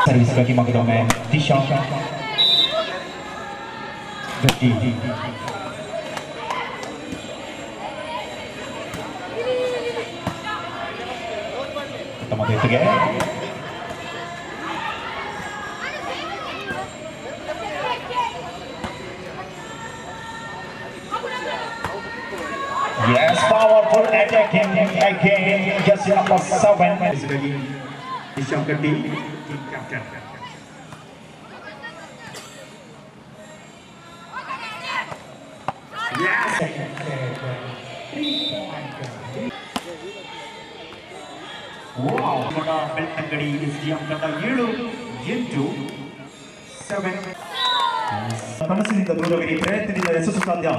ಸರ್ವಿಸ್ಗಾಗಿ ಮಗದೊಮ್ಮೆ ದಿಶಾ ಗಟ್ಟಿ ತಮ್ಮ ಜೊತೆಗೆ Yes, powerful attacking again. Just number seven. Disha Gatti, team captain. Yes. Wow ಮಗ Belthangady SDM ತಂಡ ಏಳು ಎಂಟು ಸೆವೆನ್ ಕನಸಿನಿಂದ ದೂರವಿರಿ ಪ್ರಯತ್ನದಿಂದ ಯಶಸ್ಸು ಸಾಧ್ಯ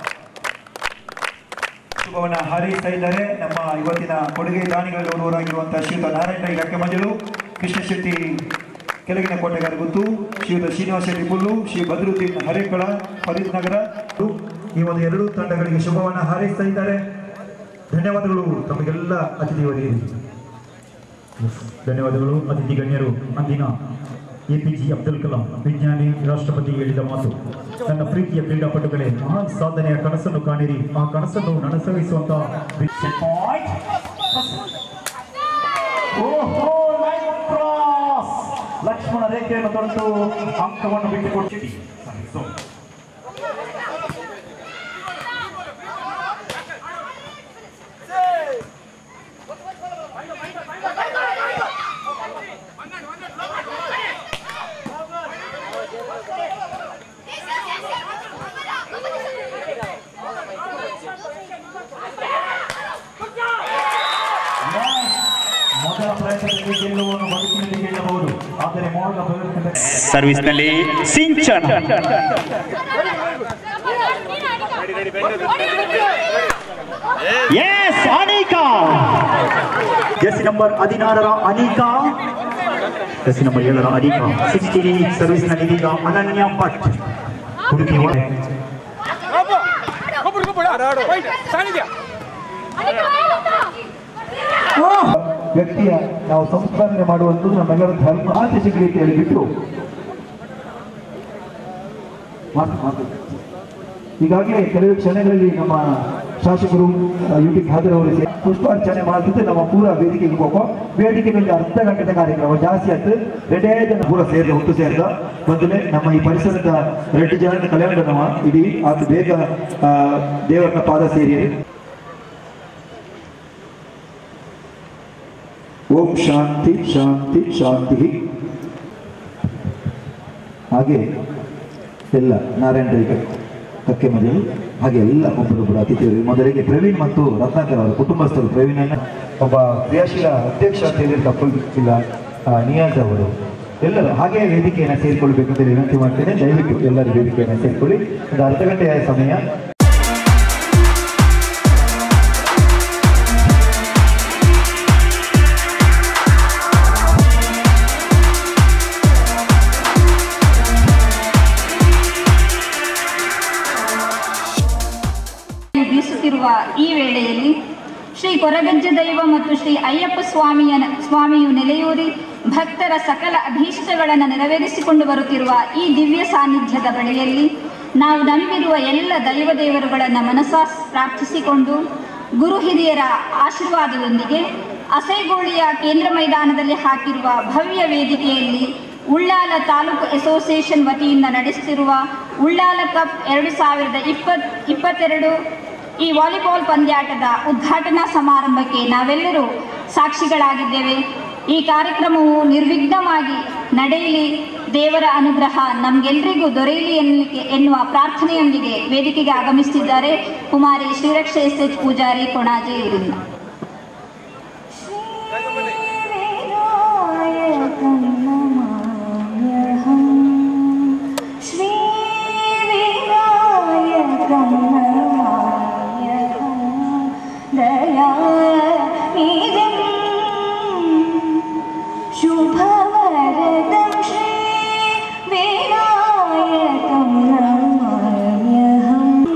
ಶುಭವನ್ನ ಹಾರೈಸ್ತಾ ಇದ್ದಾರೆ ನಮ್ಮ ಇವತ್ತಿನ ಕೊಡುಗೆ ದಾನಿಗಳಲ್ಲಿ ಓರ್ವರಾಗಿರುವಂತಹ ಶ್ರೀಯುತ ನಾರಾಯಣ ಇಲಾಖೆ ಮಂಜಲು ಕೃಷ್ಣ ಶೆಟ್ಟಿ ಕೆಳಗಿನ ಕೋಟೆಗಾರ ಗುತ್ತು ಶ್ರೀಯುತ ಶ್ರೀನಿವಾಸ ಶೆಟ್ಟಿ ಪುಲ್ಲು ಶ್ರೀ ಬದ್ರುದ್ದೀನ್ ಹರೇಕಳ ಫರೀದ್ ನಗರ ಈ ಒಂದು ಎರಡು ತಂಡಗಳಿಗೆ ಶುಭವನ್ನ ಹಾರೈಸ್ತಾ ಇದ್ದಾರೆ ಧನ್ಯವಾದಗಳು ತಮಗೆಲ್ಲ ಅತಿಥಿಯವರಿಗೆ ಧನ್ಯವಾದಗಳು ಅತಿಥಿ ಗಣ್ಯರು ಅಂದಿನ A P J Abdul Kalam ವಿಜ್ಞಾನಿ ರಾಷ್ಟ್ರಪತಿ ಹೇಳಿದ ಮಾತು ನನ್ನ ಪ್ರೀತಿಯ ಕ್ರೀಡಾಪಟುಗಳೇ ಮಹಾನ್ ಸಾಧನೆಯ ಕನಸನ್ನು ಕಾಣಿರಿ ಆ ಕನಸನ್ನು ನನಸರಿಸುವಂತ ಲಕ್ಷ್ಮಣ ರೇಖೆಯನ್ನು ತೊರೆದು ಅಂಕವನ್ನು ಬಿಟ್ಟುಕೊಡ್ತೀವಿ ಮೊದಲ ಪ್ರಯತ್ನದಲ್ಲಿ ಗೆಲ್ಲುವನ್ನು ಬದುಕಿನಲ್ಲಿ ಗೆಲ್ಲಬಹುದು ಆದರೆ ಮೊದಲ ಪ್ರಯತ್ನದಲ್ಲಿ ಸರ್ವಿಸ್ನಲ್ಲಿ Sinchan S Anika JC number ಹದಿನಾರರ ಅನಿಕಾ ಜೆಸಿ ನಂಬರ್ ಏಳರ ಅನಿಕಾ ಸಿಕ್ಸ್ಟೀನ್ ಸರ್ವಿಸ್ನಲ್ಲಿ ಇದೀಗ ಅನನ್ಯ ಭಟ್ ಹುಡುಕಿ ವ್ಯಕ್ತಿಯ ನಾವು ಸಂಸ್ಕರಣೆ ಮಾಡುವಂಥದ್ದು ನಮ್ಮೆಲ್ಲರ ಧರ್ಮ ಆಚರಿಸಿದ ರೀತಿಯಲ್ಲಿ ಬಿಟ್ಟು ಮಾತು ಮಾತು ಈಗಾಗಲೇ ಕೆಲವು ಕ್ಷಣಗಳಲ್ಲಿ ನಮ್ಮ ಶಾಸಕರು ಯೂಟಿಗೆ ಹಾಜರವರು ಸೇರಿ ಪುಷ್ಪಾರ್ಚನೆ ಮಾಡ್ತಿದ್ದು ನಮ್ಮ ಪೂರ ವೇದಿಕೆಗೆ ಹೋಗೋ ವೇದಿಕೆಯಲ್ಲಿ ಅರ್ಧ ಗಂಟೆದ ಕಾರ್ಯಕ್ರಮ ಜಾಸ್ತಿ ಆಯ್ತು ಎರಡೇ ಜನ ಪೂರ ಸೇರಿದ ಒಟ್ಟು ಸೇರಿದ ಮೊದಲೇ ನಮ್ಮ ಈ ಪರಿಸರದ ಎರಡು ಜನ ಕಲ್ಯಾಣ ನಮ್ಮ ಇಡೀ ಅದು ಬೇಗ ಆ, ದೇವರನ್ನ ಪಾದ ಸೇರಿ ಓಂ ಶಾಂತಿ ಶಾಂತಿ ಶಾಂತಿ ಹಾಗೆ ಎಲ್ಲ ನಾರಾಯಣ ರೈಗೆ ಕಕ್ಕೆ ಮದುವೆ ಹಾಗೆ ಎಲ್ಲ ಒಬ್ಬರೊಬ್ಬರು ಅತಿಥಿಯರು ಮೊದಲಿಗೆ ಪ್ರವೀಣ್ ಮತ್ತು ರತ್ನಾಕರ್ ಅವರ ಕುಟುಂಬಸ್ಥರು ಪ್ರವೀಣ್ ಅನ್ನ ಒಬ್ಬ ಕ್ರಿಯಾಶೀಲ ಅಧ್ಯಕ್ಷ ಅಂತ ಹೇಳಿ ತಪ್ಪಿಲ್ಲ ನಿಯಾಜ್ ಅವರು ಎಲ್ಲರೂ ಹಾಗೆ ವೇದಿಕೆಯನ್ನು ಸೇರಿಕೊಳ್ಬೇಕು ಅಂತ ಹೇಳಿ ವಿನಂತಿ ಮಾಡ್ತೇನೆ ದಯವಿಟ್ಟು ಎಲ್ಲರೂ ವೇದಿಕೆಯನ್ನು ಸೇರಿಕೊಳ್ಳಿ ಒಂದು ಅರ್ಧ ಗಂಟೆಯ ಸಮಯ ಬೀಸುತ್ತಿರುವ ಈ ವೇಳೆಯಲ್ಲಿ ಶ್ರೀ ಕೊರಗಜ್ಜ ದೈವ ಮತ್ತು ಶ್ರೀ ಅಯ್ಯಪ್ಪ ಸ್ವಾಮಿಯ ಸ್ವಾಮಿಯು ನೆಲೆಯೂರಿ ಭಕ್ತರ ಸಕಲ ಅಭೀಷ್ಟಗಳನ್ನು ನೆರವೇರಿಸಿಕೊಂಡು ಬರುತ್ತಿರುವ ಈ ದಿವ್ಯ ಸಾನ್ನಿಧ್ಯದ ಬಳಿಯಲ್ಲಿ ನಾವು ನಂಬಿರುವ ಎಲ್ಲ ದೈವ ದೇವರುಗಳನ್ನು ಮನಸಾ ಪ್ರಾರ್ಥಿಸಿಕೊಂಡು ಗುರು ಹಿರಿಯರ ಆಶೀರ್ವಾದದೊಂದಿಗೆ ಅಸೈಗೋಳಿಯ ಕೇಂದ್ರ ಮೈದಾನದಲ್ಲಿ ಹಾಕಿರುವ ಭವ್ಯ ವೇದಿಕೆಯಲ್ಲಿ ಉಳ್ಳಾಲ ತಾಲೂಕು ಅಸೋಸಿಯೇಷನ್ ವತಿಯಿಂದ ನಡೆಸುತ್ತಿರುವ ಉಳ್ಳಾಲ ಕಪ್ ಎರಡು ಸಾವಿರದ ಇಪ್ಪತ್ ಇಪ್ಪತ್ತೆರಡು ಈ ವಾಲಿಬಾಲ್ ಪಂದ್ಯಾಟದ ಉದ್ಘಾಟನಾ ಸಮಾರಂಭಕ್ಕೆ ನಾವೆಲ್ಲರೂ ಸಾಕ್ಷಿಗಳಾಗಿದ್ದೇವೆ ಈ ಕಾರ್ಯಕ್ರಮವು ನಿರ್ವಿಘ್ನವಾಗಿ ನಡೆಯಲಿ ದೇವರ ಅನುಗ್ರಹ ನಮಗೆಲ್ಲರಿಗೂ ದೊರೆಯಲಿ ಎನ್ನಲಿಕ್ಕೆ ಎನ್ನುವ ಪ್ರಾರ್ಥನೆಯೊಂದಿಗೆ ವೇದಿಕೆಗೆ ಆಗಮಿಸುತ್ತಿದ್ದಾರೆ ಕುಮಾರಿ ಶ್ರೀರಕ್ಷ ಎಸ್ ಎಚ್ ಪೂಜಾರಿ ಕೊಣಾಜೆ ಇವರಿಂದ शुभवरदं श्री विनायकं नमाम्यहम्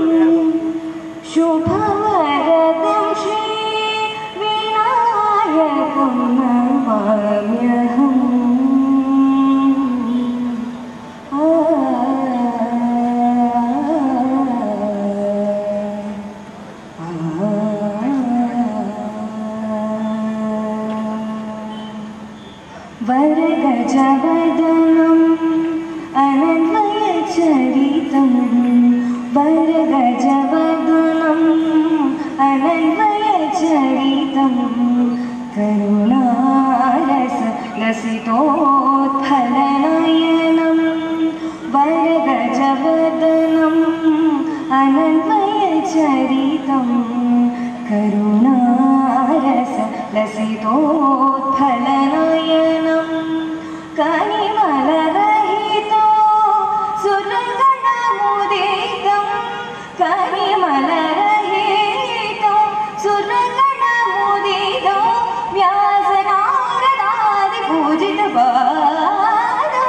शुभवरदं श्री विनायकं नमाम्यहम् वरगजवदनम् अनन्वयचरितं वरगजवदनम् अनन्वयचरितं करुणारस लसितोत्फलनयनं वरगजवदनम् अनन्वयचरितं करुणारस लसितोत्फलनयनं कनिमलरहितो सुरगणमुदितं कनिमलरहितो सुरगणमुदितो व्यासनारदादिपूजितपादो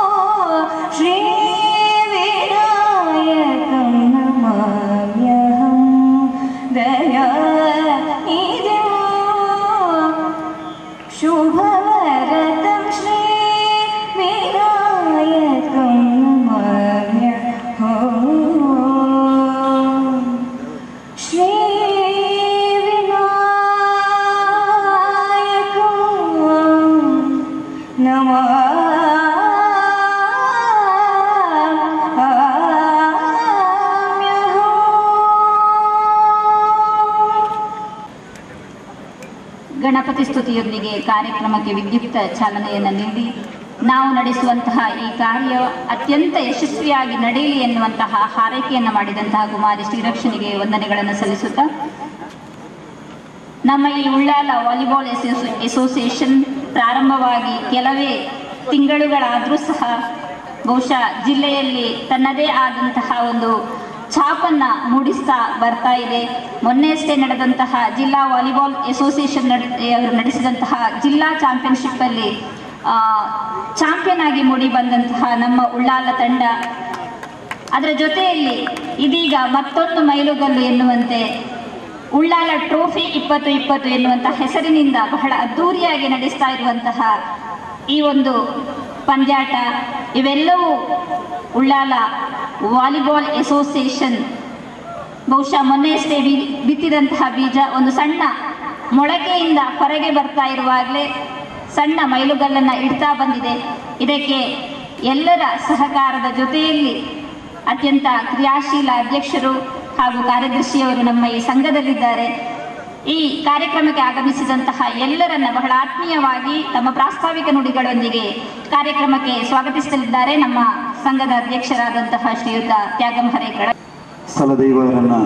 श्रीविनायकं नमाम्यहं दया शुभवरदं श्रीविनायकं नमाम्यहम् श्रीविनायकं नमाम्यहम् ಗಣಪತಿ ಸ್ತುತಿಯೊಂದಿಗೆ ಕಾರ್ಯಕ್ರಮಕ್ಕೆ ವಿದ್ಯುಕ್ತ ಚಾಲನೆಯನ್ನು ನೀಡಿ ನಾವು ನಡೆಸುವಂತಹ ಈ ಕಾರ್ಯ ಅತ್ಯಂತ ಯಶಸ್ವಿಯಾಗಿ ನಡೆಯಲಿ ಎನ್ನುವಂತಹ ಹಾರೈಕೆಯನ್ನು ಮಾಡಿದಂತಹ ಕುಮಾರಿ ಶ್ರೀರಕ್ಷಣಿಗೆ ವಂದನೆಗಳನ್ನು ಸಲ್ಲಿಸುತ್ತಾ ನಮ್ಮ ಈ ಉಳ್ಳಾಲ ವಾಲಿಬಾಲ್ ಅಸೋಸಿ ಅಸೋಸಿಯೇಷನ್ ಪ್ರಾರಂಭವಾಗಿ ಕೆಲವೇ ತಿಂಗಳುಗಳಾದರೂ ಸಹ ಬಹುಶಃ ಜಿಲ್ಲೆಯಲ್ಲಿ ತನ್ನದೇ ಆದಂತಹ ಒಂದು ಛಾಪನ್ನ ಮೂಡಿಸ್ತಾ ಬರ್ತಾ ಇದೆ ಮೊನ್ನೆಯಷ್ಟೇ ನಡೆದಂತಹ ಜಿಲ್ಲಾ ವಾಲಿಬಾಲ್ ಅಸೋಸಿಯೇಷನ್ ನಡ್- ಅವರು ನಡೆಸಿದಂತಹ ಜಿಲ್ಲಾ ಚಾಂಪಿಯನ್ಶಿಪ್ಪಲ್ಲಿ ಚಾಂಪಿಯನ್ ಆಗಿ ಮೂಡಿ ಬಂದಂತಹ ನಮ್ಮ ಉಳ್ಳಾಲ ತಂಡ ಅದರ ಜೊತೆಯಲ್ಲಿ ಇದೀಗ ಮತ್ತೊಂದು ಮೈಲುಗಲ್ಲು ಎನ್ನುವಂತೆ ಉಳ್ಳಾಲ ಟ್ರೋಫಿ ಇಪ್ಪತ್ತು ಇಪ್ಪತ್ತು ಎನ್ನುವಂತಹ ಹೆಸರಿನಿಂದ ಬಹಳ ಅದ್ಧೂರಿಯಾಗಿ ನಡೆಸ್ತಾ ಇರುವಂತಹ ಈ ಒಂದು ಪಂದ್ಯಾಟ ಇವೆಲ್ಲವೂ ಉಳ್ಳಾಲ ವಾಲಿಬಾಲ್ ಅಸೋಸಿಯೇಷನ್ ಬಹುಶಃ ಮೊನ್ನೆಯಷ್ಟೇ ಬಿ ಬಿತ್ತಿದಂತಹ ಬೀಜ ಒಂದು ಸಣ್ಣ ಮೊಳಕೆಯಿಂದ ಹೊರಗೆ ಬರ್ತಾ ಇರುವಾಗಲೇ ಸಣ್ಣ ಮೈಲುಗಲ್ಲನ್ನು ಇಡ್ತಾ ಬಂದಿದೆ ಇದಕ್ಕೆ ಎಲ್ಲರ ಸಹಕಾರದ ಜೊತೆಯಲ್ಲಿ ಅತ್ಯಂತ ಕ್ರಿಯಾಶೀಲ ಅಧ್ಯಕ್ಷರು ಹಾಗೂ ಕಾರ್ಯದರ್ಶಿಯವರು ನಮ್ಮ ಈ ಸಂಘದಲ್ಲಿದ್ದಾರೆ ಈ ಕಾರ್ಯಕ್ರಮಕ್ಕೆ ಆಗಮಿಸಿದಂತಹ ಎಲ್ಲರನ್ನ ಬಹಳ ಆತ್ಮೀಯವಾಗಿ ತಮ್ಮ ಪ್ರಾಸ್ತಾವಿಕ ನುಡಿಗಳೊಂದಿಗೆ ಕಾರ್ಯಕ್ರಮಕ್ಕೆ ಸ್ವಾಗತಿಸಲಿದ್ದಾರೆ ನಮ್ಮ ಸಂಘದ ಅಧ್ಯಕ್ಷರಾದಂತಹ ಶ್ರೀಯುತ ತ್ಯಾಗಂ ಹರೇಕಳ ಸ್ಥಳದೈವರನ್ನು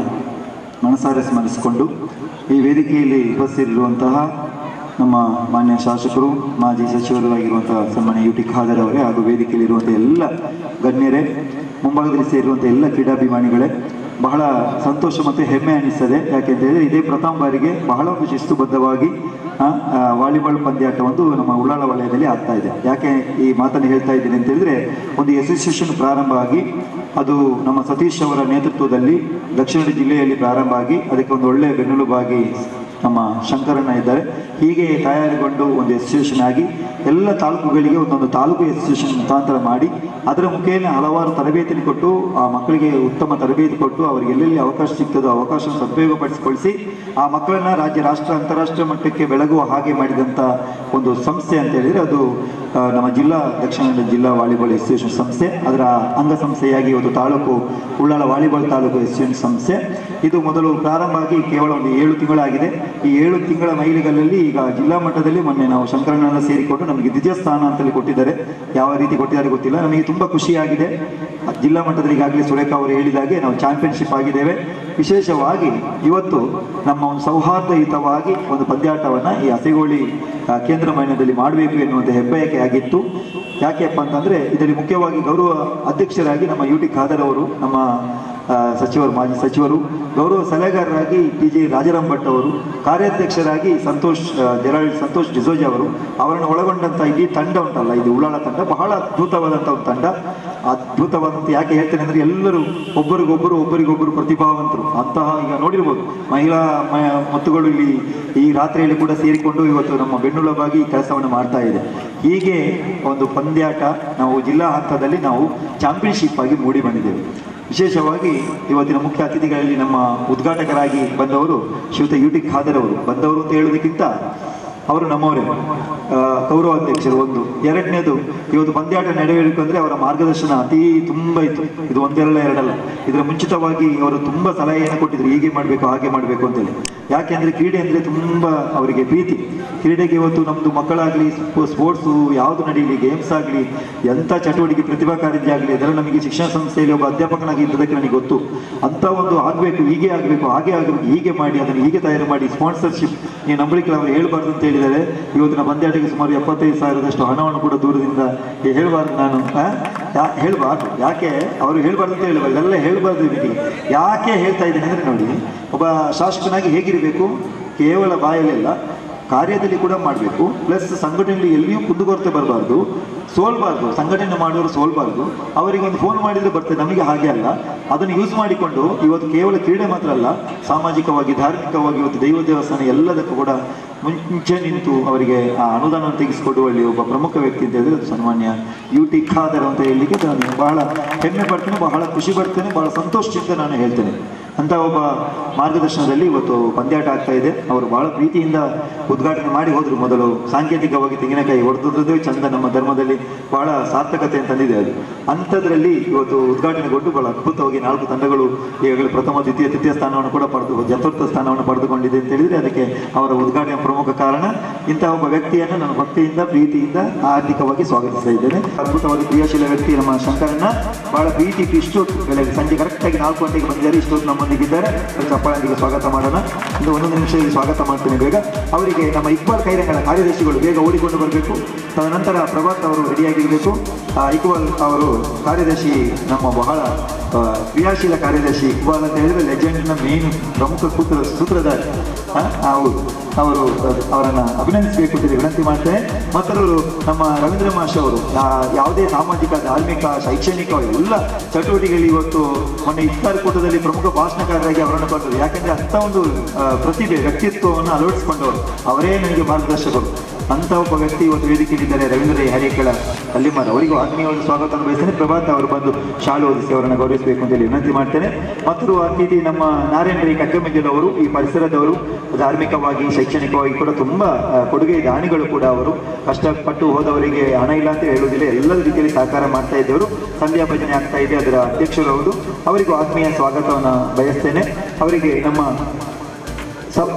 ಮನಸಾರೆ ಸ್ಮರಿಸಿಕೊಂಡು ಈ ವೇದಿಕೆಯಲ್ಲಿ ಉಪಸ್ಥಿತಿರುವಂತಹ ನಮ್ಮ ಮಾನ್ಯ ಶಾಸಕರು ಮಾಜಿ ಸಚಿವರು ಆಗಿರುವಂತಹ ಸನ್ಮಾನ್ಯ ಯು ಟಿ ಖಾದರ್ ಅವರೇ ಹಾಗೂ ವೇದಿಕೆಯಲ್ಲಿರುವಂಥ ಎಲ್ಲ ಗಣ್ಯರೇ ಮುಂಭಾಗದಲ್ಲಿ ಸೇರಿರುವಂಥ ಎಲ್ಲ ಕ್ರೀಡಾಭಿಮಾನಿಗಳೇ ಬಹಳ ಸಂತೋಷ ಮತ್ತು ಹೆಮ್ಮೆ ಅನಿಸ್ತದೆ ಯಾಕೆಂತ ಹೇಳಿದ್ರೆ ಇದೇ ಪ್ರಥಮ ಬಾರಿಗೆ ಬಹಳ ಒಂದು ಶಿಸ್ತುಬದ್ಧವಾಗಿ ಆ, ಆ, ವಾಲಿಬಾಲ್ ಪಂದ್ಯಾಟ ಒಂದು ನಮ್ಮ ಉಳ್ಳಾಳ ವಲಯದಲ್ಲಿ ಆಗ್ತಾ ಇದೆ ಯಾಕೆ ಈ ಮಾತನ್ನು ಹೇಳ್ತಾ ಇದ್ದೀನಿ ಅಂತ ಹೇಳಿದ್ರೆ ಒಂದು ಅಸೋಸಿಯೇಷನ್ ಪ್ರಾರಂಭ ಆಗಿ ಅದು ನಮ್ಮ ಸತೀಶ್ ಅವರ ನೇತೃತ್ವದಲ್ಲಿ ದಕ್ಷಿಣ ಜಿಲ್ಲೆಯಲ್ಲಿ ಪ್ರಾರಂಭ ಆಗಿ ಅದಕ್ಕೆ ಒಂದು ಒಳ್ಳೆಯ ಬೆನ್ನೆಲುಬಾಗಿ ನಮ್ಮ ಶಂಕರಣ್ಣ ಇದ್ದಾರೆ ಹೀಗೆ ತಯಾರುಗೊಂಡು ಒಂದು ಅಸೋಸಿಯೇಷನ್ ಆಗಿ ಎಲ್ಲ ತಾಲೂಕುಗಳಿಗೆ ಒಂದೊಂದು ತಾಲೂಕು ಅಸೋಸಿಯೇಷನ್ ಮುಖಾಂತರ ಮಾಡಿ ಅದರ ಮುಖೇನ ಹಲವಾರು ತರಬೇತಿ ಕೊಟ್ಟು ಆ ಮಕ್ಕಳಿಗೆ ಉತ್ತಮ ತರಬೇತಿ ಕೊಟ್ಟು ಅವರಿಗೆ ಎಲ್ಲೆಲ್ಲಿ ಅವಕಾಶ ಸಿಗ್ತದೋ ಅವಕಾಶ ಸದುಪಯೋಗಪಡಿಸಿಕೊಳಿಸಿ ಆ ಮಕ್ಕಳನ್ನ ರಾಜ್ಯ ರಾಷ್ಟ್ರ ಅಂತಾರಾಷ್ಟ್ರೀಯ ಮಟ್ಟಕ್ಕೆ ಬೆಳಗುವ ಹಾಗೆ ಮಾಡಿದಂಥ ಒಂದು ಸಂಸ್ಥೆ ಅಂತ ಹೇಳಿದರೆ ಅದು ಆ, ನಮ್ಮ ಜಿಲ್ಲಾ ದಕ್ಷಿಣ ಕನ್ನಡ ಜಿಲ್ಲಾ ವಾಲಿಬಾಲ್ ಅಸೋಸಿಯೇಷನ್ ಸಂಸ್ಥೆ ಅದರ ಅಂಗಸಂಸ್ಥೆಯಾಗಿ ಒಂದು ತಾಲೂಕು ಉಳ್ಳಾಳ ವಾಲಿಬಾಲ್ ತಾಲೂಕು ಅಸೋಸಿಯೇಷನ್ ಸಂಸ್ಥೆ ಇದು ಮೊದಲು ಪ್ರಾರಂಭ ಆಗಿ ಕೇವಲ ಒಂದು ಏಳು ತಿಂಗಳಾಗಿದೆ ಈ ಏಳು ತಿಂಗಳ ಮೈಲಿಗಲ್ಲಲ್ಲಿ ಈಗ ಜಿಲ್ಲಾ ಮಟ್ಟದಲ್ಲಿ ಮೊನ್ನೆ ನಾವು ಶಂಕರಣ್ಣನ ಸೇರಿಕೊಂಡು ನಮಗೆ ದ್ವಿತೀಯ ಸ್ಥಾನ ಅಂತೇಳಿ ಕೊಟ್ಟಿದ್ದಾರೆ ಯಾವ ರೀತಿ ಕೊಟ್ಟಿದ್ದಾರೆ ಗೊತ್ತಿಲ್ಲ ನಮಗೆ ತುಂಬ ಖುಷಿಯಾಗಿದೆ ಜಿಲ್ಲಾ ಮಟ್ಟದಲ್ಲಿ ಈಗಾಗಲೇ ಸುರೇಖಾ ಅವರು ಹೇಳಿದಾಗೆ ನಾವು ಚಾಂಪಿಯನ್ಶಿಪ್ ಆಗಿದ್ದೇವೆ ವಿಶೇಷವಾಗಿ ಇವತ್ತು ನಮ್ಮ ಒಂದು ಸೌಹಾರ್ದಯುತವಾಗಿ ಒಂದು ಪಂದ್ಯಾಟವನ್ನು ಈ ಹಸಿಗೋಳಿ ಆ, ಕೇಂದ್ರ ಮೈನದಲ್ಲಿ ಮಾಡಬೇಕು ಎನ್ನುವಂಥ ಹೆಬ್ಬಯಕೆ ಆಗಿತ್ತು ಯಾಕೆಪ್ಪ ಅಂತಂದರೆ ಇದರಲ್ಲಿ ಮುಖ್ಯವಾಗಿ ಗೌರವ ಅಧ್ಯಕ್ಷರಾಗಿ ನಮ್ಮ ಯು ಟಿ ಖಾದರ್ ಅವರು ನಮ್ಮ ಆ, ಸಚಿವರು ಮಾಜಿ ಸಚಿವರು ಗೌರವ ಸಲಹೆಗಾರರಾಗಿ ಟಿ ಜೆ ರಾಜಾರಾಮ್ ಭಟ್ ಅವರು ಕಾರ್ಯಾಧ್ಯಕ್ಷರಾಗಿ ಸಂತೋಷ್ ಆ, ಜೆರಾಲ್ಡ್ ಸಂತೋಷ್ ಡಿಸೋಜ್ ಅವರು ಅವರನ್ನು ಒಳಗೊಂಡಂಥ ಇಡೀ ತಂಡ ಉಂಟಲ್ಲ ಇದು ಉಳ್ಳಾಳ ತಂಡ ಬಹಳ ಅದ್ಭುತವಾದಂಥ ಒಂದು ತಂಡ ಅದ್ಭುತವಾದಂಥ ಯಾಕೆ ಹೇಳ್ತೇನೆ ಅಂದರೆ ಎಲ್ಲರೂ ಒಬ್ಬರಿಗೊಬ್ಬರು ಒಬ್ಬರಿಗೊಬ್ಬರು ಪ್ರತಿಭಾವಂತರು ಅಂತಹ ಈಗ ನೋಡಿರ್ಬೋದು ಮಹಿಳಾ ಮ- ಮತ್ತುಗಳು ಇಲ್ಲಿ ಈ ರಾತ್ರಿಯಲ್ಲಿ ಕೂಡ ಸೇರಿಕೊಂಡು ಇವತ್ತು ನಮ್ಮ ಬೆನ್ನುಲಭಾಗಿ ಈ ಕೆಲಸವನ್ನು ಮಾಡ್ತಾ ಇದೆ ಹೀಗೆ ಒಂದು ಪಂದ್ಯಾಟ ನಾವು ಜಿಲ್ಲಾ ಹಂತದಲ್ಲಿ ನಾವು ಚಾಂಪಿಯನ್ಶಿಪ್ ಆಗಿ ಮೂಡಿ ಬಂದಿದ್ದೇವೆ ವಿಶೇಷವಾಗಿ ಇವತ್ತಿನ ಮುಖ್ಯ ಅತಿಥಿಗಳಲ್ಲಿ ನಮ್ಮ ಉದ್ಘಾಟಕರಾಗಿ ಬಂದವರು ಶ್ರೀಯುತ ಯು ಟಿ ಖಾದರ್ ಅವರು ಬಂದವರು ಅಂತ ಹೇಳೋದಕ್ಕಿಂತ ಅವರು ನಮ್ಮವರೇ ಆ, ಗೌರವಾಧ್ಯಕ್ಷರು ಒಂದು ಎರಡನೇದು ಇವತ್ತು ಪಂದ್ಯಾಟ ನಡೆಯಬೇಕಂದ್ರೆ ಅವರ ಮಾರ್ಗದರ್ಶನ ಅತಿ ತುಂಬಾ ಇತ್ತು ಇದು ಒಂದೆರಡ ಎರಡಲ್ಲ ಇದರ ಮುಂಚಿತವಾಗಿ ಅವರು ತುಂಬಾ ಸಲಹೆಯನ್ನು ಕೊಟ್ಟಿದ್ರು ಹೀಗೆ ಮಾಡಬೇಕು ಹಾಗೆ ಮಾಡಬೇಕು ಅಂತೇಳಿ ಯಾಕೆಂದ್ರೆ ಕ್ರೀಡೆ ಅಂದ್ರೆ ತುಂಬಾ ಅವರಿಗೆ ಪ್ರೀತಿ ಕ್ರೀಡೆಗೆ ಇವತ್ತು ನಮ್ದು ಮಕ್ಕಳಾಗ್ಲಿ ಸ್ಪೋರ್ಟ್ಸು ಯಾವುದು ನಡೀಲಿ ಗೇಮ್ಸ್ ಆಗಲಿ ಎಂಥ ಚಟುವಟಿಕೆ ಪ್ರತಿಭಾ ಕಾರಂಜಿ ಆಗಲಿ ಅದೆಲ್ಲ ನಮಗೆ ಶಿಕ್ಷಣ ಸಂಸ್ಥೆಯಲ್ಲಿ ಒಬ್ಬ ಅಧ್ಯಾಪಕನಾಗಿ ಇದ್ದದಕ್ಕೆ ನನಗೆ ಗೊತ್ತು ಅಂತ ಒಂದು ಆಗಬೇಕು ಹೀಗೆ ಆಗಬೇಕು ಹಾಗೆ ಆಗಬೇಕು ಹೀಗೆ ಮಾಡಿ ಅದನ್ನು ಹೀಗೆ ತಯಾರು ಮಾಡಿ ಸ್ಪಾನ್ಸರ್ಶಿಪ್ ನೀವು ನಂಬಲಿಕ್ಕೆ ಅವರು ಹೇಳ್ಬಾರ್ದು ಅಂತ ಹೇಳಿದ್ದಾರೆ ಇವತ್ತಿನ ಪಂದ್ಯಾಟಕ್ಕೆ ಸುಮಾರು ಎಪ್ಪತ್ತೈದು ಸಾವಿರದಷ್ಟು ಹಣವನ್ನು ಕೂಡ ದೂರದಿಂದ ಹೇಳಬಾರ್ದು ನಾನು ಆ? ಯಾ- ಹೇಳ್ಬಾರ್ದು ಯಾಕೆ ಅವರು ಹೇಳ್ಬಾರ್ದು ಅಂತ ಹೇಳುವ ಇದೆಲ್ಲ ಹೇಳ್ಬಾರ್ದು ನಿಮಗೆ ಯಾಕೆ ಹೇಳ್ತಾ ಇದ್ದೇನೆ ಅಂದ್ರೆ ನೋಡಿ ಒಬ್ಬ ಶಾಸಕನಾಗಿ ಹೇಗಿರಬೇಕು ಕೇವಲ ಬಾಯಲ್ಲೆಲ್ಲ ಕಾರ್ಯದಲ್ಲಿ ಕೂಡ ಮಾಡಬೇಕು ಪ್ಲಸ್ ಸಂಘಟನೆಯಲ್ಲಿ ಎಲ್ಲಿಯೂ ಕುಂದುಕೊರತೆ ಬರಬಾರ್ದು ಸೋಲ್ಬಾರ್ದು ಸಂಘಟನೆ ಮಾಡೋರು ಸೋಲ್ಬಾರ್ದು ಅವರಿಗೆ ಒಂದು ಫೋನ್ ಮಾಡಿದ್ರೆ ಬರ್ತದೆ ನಮಗೆ ಹಾಗೆ ಅಲ್ಲ ಅದನ್ನು ಯೂಸ್ ಮಾಡಿಕೊಂಡು ಇವತ್ತು ಕೇವಲ ಕ್ರೀಡೆ ಮಾತ್ರ ಅಲ್ಲ ಸಾಮಾಜಿಕವಾಗಿ ಧಾರ್ಮಿಕವಾಗಿ ಇವತ್ತು ದೈವ ದೇವಸ್ಥಾನ ಎಲ್ಲದಕ್ಕೂ ಕೂಡ ಮುಂಚೆ ನಿಂತು ಅವರಿಗೆ ಆ ಅನುದಾನ ತೆಗೆಸಿಕೊಡುವಲ್ಲಿ ಒಬ್ಬ ಪ್ರಮುಖ ವ್ಯಕ್ತಿ ಅಂತ ಹೇಳಿದ್ರೆ ಅದು ಸನ್ಮಾನ್ಯ ಯು ಟಿ ಖಾದರ್ ಅಂತ ಹೇಳಲಿಕ್ಕೆ ನಾನು ಬಹಳ ಹೆಮ್ಮೆ ಪಡ್ತೇನೆ ಬಹಳ ಖುಷಿ ಪಡ್ತೇನೆ ಬಹಳ ಸಂತೋಷದಿಂದ ನಾನು ಹೇಳ್ತೇನೆ ಅಂತ ಒಬ್ಬ ಮಾರ್ಗದರ್ಶನದಲ್ಲಿ ಇವತ್ತು ಪಂದ್ಯಾಟ ಆಗ್ತಾ ಇದೆ ಅವರು ಬಹಳ ಪ್ರೀತಿಯಿಂದ ಉದ್ಘಾಟನೆ ಮಾಡಿ ಹೋದ್ರು ಮೊದಲು ಸಾಂಕೇತಿಕವಾಗಿ ತೆಂಗಿನಕಾಯಿ ಹೊಡೆದದ್ದೇ ಚಂದ ನಮ್ಮ ಧರ್ಮದಲ್ಲಿ ಬಹಳ ಸಾರ್ಥಕತೆ ತಂದಿದೆ ಅದು ಅಂಥದ್ರಲ್ಲಿ ಇವತ್ತು ಉದ್ಘಾಟನೆಗೊಂಡು ಬಹಳ ಅದ್ಭುತವಾಗಿ ನಾಲ್ಕು ತಂಡಗಳು ಈಗಾಗಲೇ ಪ್ರಥಮ ದ್ವಿತೀಯ ತೃತೀಯ ಸ್ಥಾನವನ್ನು ಕೂಡ ಪಡೆದು ಚತುರ್ಥ ಸ್ಥಾನವನ್ನು ಪಡೆದುಕೊಂಡಿದೆ ಅಂತ ಹೇಳಿದ್ರೆ ಅದಕ್ಕೆ ಅವರ ಉದ್ಘಾಟನೆ ಪ್ರಮುಖ ಕಾರಣ ಇಂತಹ ಒಬ್ಬ ವ್ಯಕ್ತಿಯನ್ನು ನಾನು ಭಕ್ತಿಯಿಂದ ಪ್ರೀತಿಯಿಂದ ಆರ್ಥಿಕವಾಗಿ ಸ್ವಾಗತಿಸ್ತಾ ಇದ್ದೇನೆ ಅದ್ಭುತವಾದ ಕ್ರಿಯಾಶೀಲ ವ್ಯಕ್ತಿ ನಮ್ಮ ಶಂಕರನ್ನ ಬಹಳ ಪ್ರೀತಿ ಇಟ್ಟು ಇಷ್ಟೊತ್ತು ಬೆಳಗ್ಗೆ ಸಂಜೆ ಕರೆಕ್ಟಾಗಿ ನಾಲ್ಕು ಗಂಟೆಗೆ ಬಂದಿದ್ದಾರೆ ಇಷ್ಟೊತ್ತು ನಮ್ಮೊಂದಿಗಿದ್ದಾರೆ ಅವ್ರ ಚಪ್ಪಾಳನಿಗೆ ಸ್ವಾಗತ ಮಾಡೋಣ ಒಂದು ಒಂದು ನಿಮಿಷದಲ್ಲಿ ಸ್ವಾಗತ ಮಾಡ್ತೇನೆ ಬೇಗ ಅವರಿಗೆ ನಮ್ಮ ಇಕ್ಬಾಲ್ ಕೈರಂಗಳ ಕಾರ್ಯದರ್ಶಿಗಳು ಬೇಗ ಓಡಿಕೊಂಡು ಬರಬೇಕು ತದನಂತರ ಪ್ರಭಾತ್ ಅವರು ರೆಡಿಯಾಗಿರಬೇಕು ಆ, ಇಕ್ಬಾಲ್ ಅವರು ಕಾರ್ಯದರ್ಶಿ ನಮ್ಮ ಬಹಳ ಆ, ಕ್ರಿಯಾಶೀಲ ಕಾರ್ಯದರ್ಶಿ ಇಕ್ಬಾಲ್ ಅಂತ ಹೇಳಿದ್ರೆ ಲೆಜೆಂಡ್ನ ಮೇನ್ ಪ್ರಮುಖ ಸೂತ್ರ ಸೂತ್ರಧಾರಿ ಆ, ಹೌದು ಅವರು ಅವರನ್ನ ಅಭಿನಂದಿಸಬೇಕು ಅಂತ ವಿನಂತಿ ಮಾಡ್ತೇನೆ ಮತ್ತವರು ನಮ್ಮ ರವೀಂದ್ರ ಮಾಷ್ ಅವರು ಆ, ಯಾವುದೇ ಸಾಮಾಜಿಕ ಧಾರ್ಮಿಕ ಶೈಕ್ಷಣಿಕ ಎಲ್ಲ ಚಟುವಟಿಕೆಗಳು ಇವತ್ತು ಮೊನ್ನೆ ಇಫ್ತಾರ್ ಕೂಟದಲ್ಲಿ ಪ್ರಮುಖ ಭಾಷಣಕಾರರಾಗಿ ಅವರನ್ನು ಬಂದರು ಯಾಕಂದ್ರೆ ಅಂತ ಒಂದು ಆ, ಪ್ರತಿಭೆ ವ್ಯಕ್ತಿತ್ವವನ್ನು ಅಳವಡಿಸಿಕೊಂಡವರು ಅವರೇ ನನಗೆ ಮಾರ್ಗದರ್ಶಕರು ಅಂತ ಒಬ್ಬ ವ್ಯಕ್ತಿ ಇವತ್ತು ವೇದಿಕೆಯಲ್ಲಿದ್ದಾರೆ ರವೀಂದ್ರ ಹರಿಕಳ ಅಲ್ಲಿಮಾರ್ ಅವರಿಗೂ ಆತ್ಮೀಯವಾದ ಸ್ವಾಗತವನ್ನು ಬಯಸ್ತೇನೆ ಪ್ರಭಾತ್ ಅವರು ಬಂದು ಶಾಲು ಓದಿಸಿ ಅವರನ್ನು ಗೌರವಿಸಬೇಕು ಅಂತ ಹೇಳಿ ವಿನಂತಿ ಮಾಡ್ತೇನೆ ಮತ್ತು ಅತಿಥಿ ನಮ್ಮ ನಾರಾಯಣ ರೈ ಕಕ್ಕಮೆಂಜಲ್ ಅವರು ಈ ಪರಿಸರದವರು ಧಾರ್ಮಿಕವಾಗಿ ಶೈಕ್ಷಣಿಕವಾಗಿ ಕೂಡ ತುಂಬಾ ಆ, ಕೊಡುಗೆ ದಾನಿಗಳು ಕೂಡ ಅವರು ಕಷ್ಟಪಟ್ಟು ಹೋದವರಿಗೆ ಹಣ ಇಲ್ಲ ಅಂತ ಹೇಳುವುದಿಲ್ಲ ಎಲ್ಲ ರೀತಿಯಲ್ಲಿ ಸಹಕಾರ ಮಾಡ್ತಾ ಇದ್ದವರು ಸಂಧ್ಯಾ ಭಜನೆ ಆಗ್ತಾ ಇದೆ ಅದರ ಅಧ್ಯಕ್ಷರು ಅವರು ಅವರಿಗೂ ಆತ್ಮೀಯ ಸ್ವಾಗತವನ್ನು ಬಯಸ್ತೇನೆ ಅವರಿಗೆ ನಮ್ಮ ಸಬ್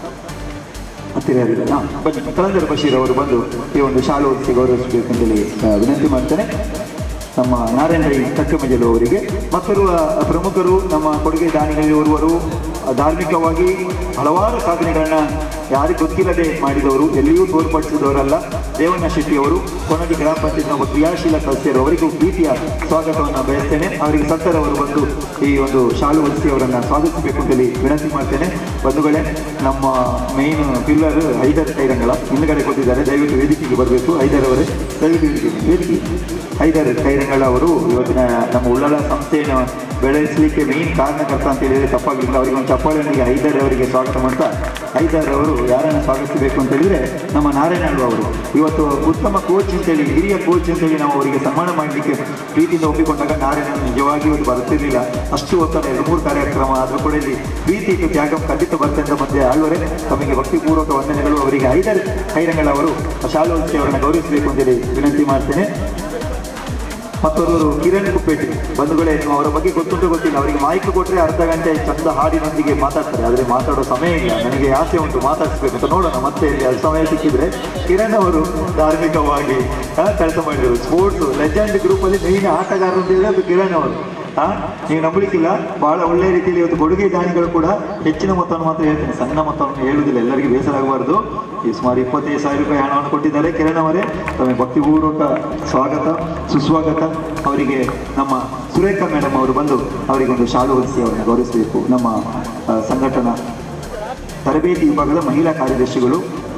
ಹತ್ತಿರ ಯಾರಿಲ್ಲ? ಹಾ, ಬನ್ನಿ ಕಲಂದರ್ ಬಶೀರ್ ಅವರು ಬಂದು ಈ ಒಂದು ಶಾಲೆ ಓದಿಸಿ ಗೌರವಿಸಬೇಕು ಅಂತೇಳಿ ಆ, ವಿನಂತಿ ಮಾಡ್ತೇನೆ ನಮ್ಮ ನಾರಾಯಣ ರೈ ಕಕ್ಕಮಜಲು ಅವರಿಗೆ ಮತ್ತೋರ್ವ ಪ್ರಮುಖರು ನಮ್ಮ ಕೊಡುಗೆ ದಾನಿಗಳಲ್ಲಿ ಓರ್ವರು ಧಾರ್ಮಿಕವಾಗಿ ಹಲವಾರು ಸಾಧನೆಗಳನ್ನ ಯಾರಿಗೂ ಗೊತ್ತಿಲ್ಲದೆ ಮಾಡಿದವರು ಎಲ್ಲಿಯೂ ತೋರ್ಪಡಿಸಿದವರಲ್ಲ ದೇವಣ್ಣ ಶೆಟ್ಟಿ ಅವರು ಕೊನಗಿ ಗ್ರಾಮ ಪಂಚಾಯತ್ನ ಒಬ್ಬ ಕ್ರಿಯಾಶೀಲ ಸದಸ್ಯರು ಅವರಿಗೂ ಪ್ರೀತಿಯ ಸ್ವಾಗತವನ್ನು ಬಯಸ್ತೇನೆ ಅವರಿಗೆ ಸತ್ತರ್ ಅವರು ಬಂದು ಈ ಒಂದು ಶಾಲು ಹೊಲಿಸಿ ಅವರನ್ನು ಸ್ವಾಗತಿಸಬೇಕು ಅಂತೇಳಿ ವಿನಂತಿ ಮಾಡ್ತೇನೆ ಬಂಧುಗಳೇ ನಮ್ಮ ಮೇನ್ ಪಿಲ್ಲರ್ ಹೈದರ್ ಕೈರಂಗಳ ಹಿಂದ್ಗಡೆ ಕೊಟ್ಟಿದ್ದಾರೆ ದಯವಿಟ್ಟು ವೇದಿಕೆಗೆ ಬರಬೇಕು ಹೈದರ್ ಅವರೇ ದಯವಿಟ್ಟು ವೇದಿಕೆ ವೇದಿಕೆ ಹೈದರ್ ಕೈರಂಗಳ ಅವರು ಇವತ್ತಿನ ನಮ್ಮ ಉಳ್ಳಾಳ ಸಂಸ್ಥೆಯನ್ನು ಬೆಳೆಸಲಿಕ್ಕೆ ಮೇನ್ ಕಾರಣಕರ್ತ ಅಂತ ಹೇಳಿದ್ರೆ ತಪ್ಪಾಗಲಿಲ್ಲ ಅವರಿಗೆ ಒಂದು ಚಪ್ಪಾಳೆಯೊಂದಿಗೆ ಹೈದರ್ ಅವರಿಗೆ ಸ್ವಾಗತ ಮಾಡ್ತಾ ಹೈದರ್ ಅವರು ಯಾರನ್ನು ಸ್ವಾಗತಿಸಬೇಕು ಅಂತ ಹೇಳಿದ್ರೆ ನಮ್ಮ ನಾರಾಯಣ ಅವರು ಇವತ್ತು ಉತ್ತಮ ಕೋಚ್ ಅಂತೇಳಿ ಹಿರಿಯ ಕೋಚ್ ಅಂತೇಳಿ ನಾವು ಅವರಿಗೆ ಸನ್ಮಾನ ಮಾಡಲಿಕ್ಕೆ ಪ್ರೀತಿಯಿಂದ ಒಪ್ಪಿಕೊಂಡಾಗ ನಾರಾಯಣ ನಿಜವಾಗಿ ಇವತ್ತು ಬರುತ್ತಿರಲಿಲ್ಲ ಅಷ್ಟು ಒತ್ತಡ ಎರಡು ಮೂರು ಕಾರ್ಯಕ್ರಮ ಆದರೂ ಕೂಡ ಇಲ್ಲಿ ಪ್ರೀತಿ ಇಟ್ಟು ತ್ಯಾಗ ಖಂಡಿತ ಬರ್ತಂತ ಮಧ್ಯೆ ಆಳ್ವರೆ ತಮಗೆ ಭಕ್ತಿಪೂರ್ವಕ ವಂದನೆಗಳು ಅವರಿಗೆ ಹೈದರ್ ಹೈರಂಗಳ ಅವರು ಶಾಲೋತ್ಸವ ಅವರನ್ನು ಗೌರವಿಸಬೇಕು ಅಂತೇಳಿ ವಿನಂತಿ ಮಾಡ್ತೇನೆ ಮತ್ತೊಬ್ಬರು ಕಿರಣ್ ಕುಪ್ಪೇಟಿ ಬಂಧುಗಳೇ ನೀವು ಅವರ ಬಗ್ಗೆ ಗೊತ್ತುಂಟು ಗೊತ್ತಿಲ್ಲ ಅವರಿಗೆ ಮಾಹಿತಿ ಕೊಟ್ಟರೆ ಅರ್ಧ ಗಂಟೆ ಚಂದ ಹಾಡಿನೊಂದಿಗೆ ಮಾತಾಡ್ತಾರೆ ಆದರೆ ಮಾತಾಡೋ ಸಮಯ ಇಲ್ಲ ನನಗೆ ಆಸೆ ಉಂಟು ಮಾತಾಡಿಸ್ಬೇಕು ಅಂತ ನೋಡೋಣ ಮತ್ತೆ ಇಲ್ಲಿ ಅದು ಸಮಯ ಸಿಕ್ಕಿದ್ರೆ ಕಿರಣ್ ಅವರು ಧಾರ್ಮಿಕವಾಗಿ ಆ, ಕೆಲಸ ಮಾಡಿದರು ಸ್ಪೋರ್ಟ್ಸ್ ಲೆಜೆಂಡ್ ಗ್ರೂಪಲ್ಲಿ ಮೇನ್ ಆಟಗಾರರು ಅಂತ ಹೇಳಿದ್ರೆ ಅದು ಕಿರಣ್ ಅವರು ಆ, ನೀವು ನಂಬಲಿಕ್ಕಿಲ್ಲ ಬಹಳ ಒಳ್ಳೆಯ ರೀತಿಯಲ್ಲಿ ಇವತ್ತು ಕೊಡುಗೆ ದಾನಿಗಳು ಕೂಡ ಹೆಚ್ಚಿನ ಮೊತ್ತವನ್ನು ಮಾತ್ರ ಹೇಳ್ತೇನೆ ಸಣ್ಣ ಮೊತ್ತವನ್ನು ಹೇಳುವುದಿಲ್ಲ ಎಲ್ಲರಿಗೂ ಬೇಸರ ಆಗಬಾರ್ದು ಈ ಸುಮಾರು ಇಪ್ಪತ್ತೈದು ಸಾವಿರ ರೂಪಾಯಿ ಹಣವನ್ನು ಕೊಟ್ಟಿದ್ದಾರೆ ಕಿರಣ್ ಅವರೇ ತಮಗೆ ಭಕ್ತಿಪೂರ್ವಕ ಸ್ವಾಗತ ಸುಸ್ವಾಗತ ಅವರಿಗೆ ನಮ್ಮ ಸುರೇಖಾ ಮೇಡಮ್ ಅವರು ಬಂದು ಅವರಿಗೊಂದು ಶಾಲು ಹೊಲಿಸಿ ಅವರನ್ನು ಗೌರವಿಸಬೇಕು ನಮ್ಮ ಆ, ಸಂಘಟನಾ ತರಬೇತಿ ವಿಭಾಗದ ಮಹಿಳಾ ಕಾರ್ಯದರ್ಶಿಗಳು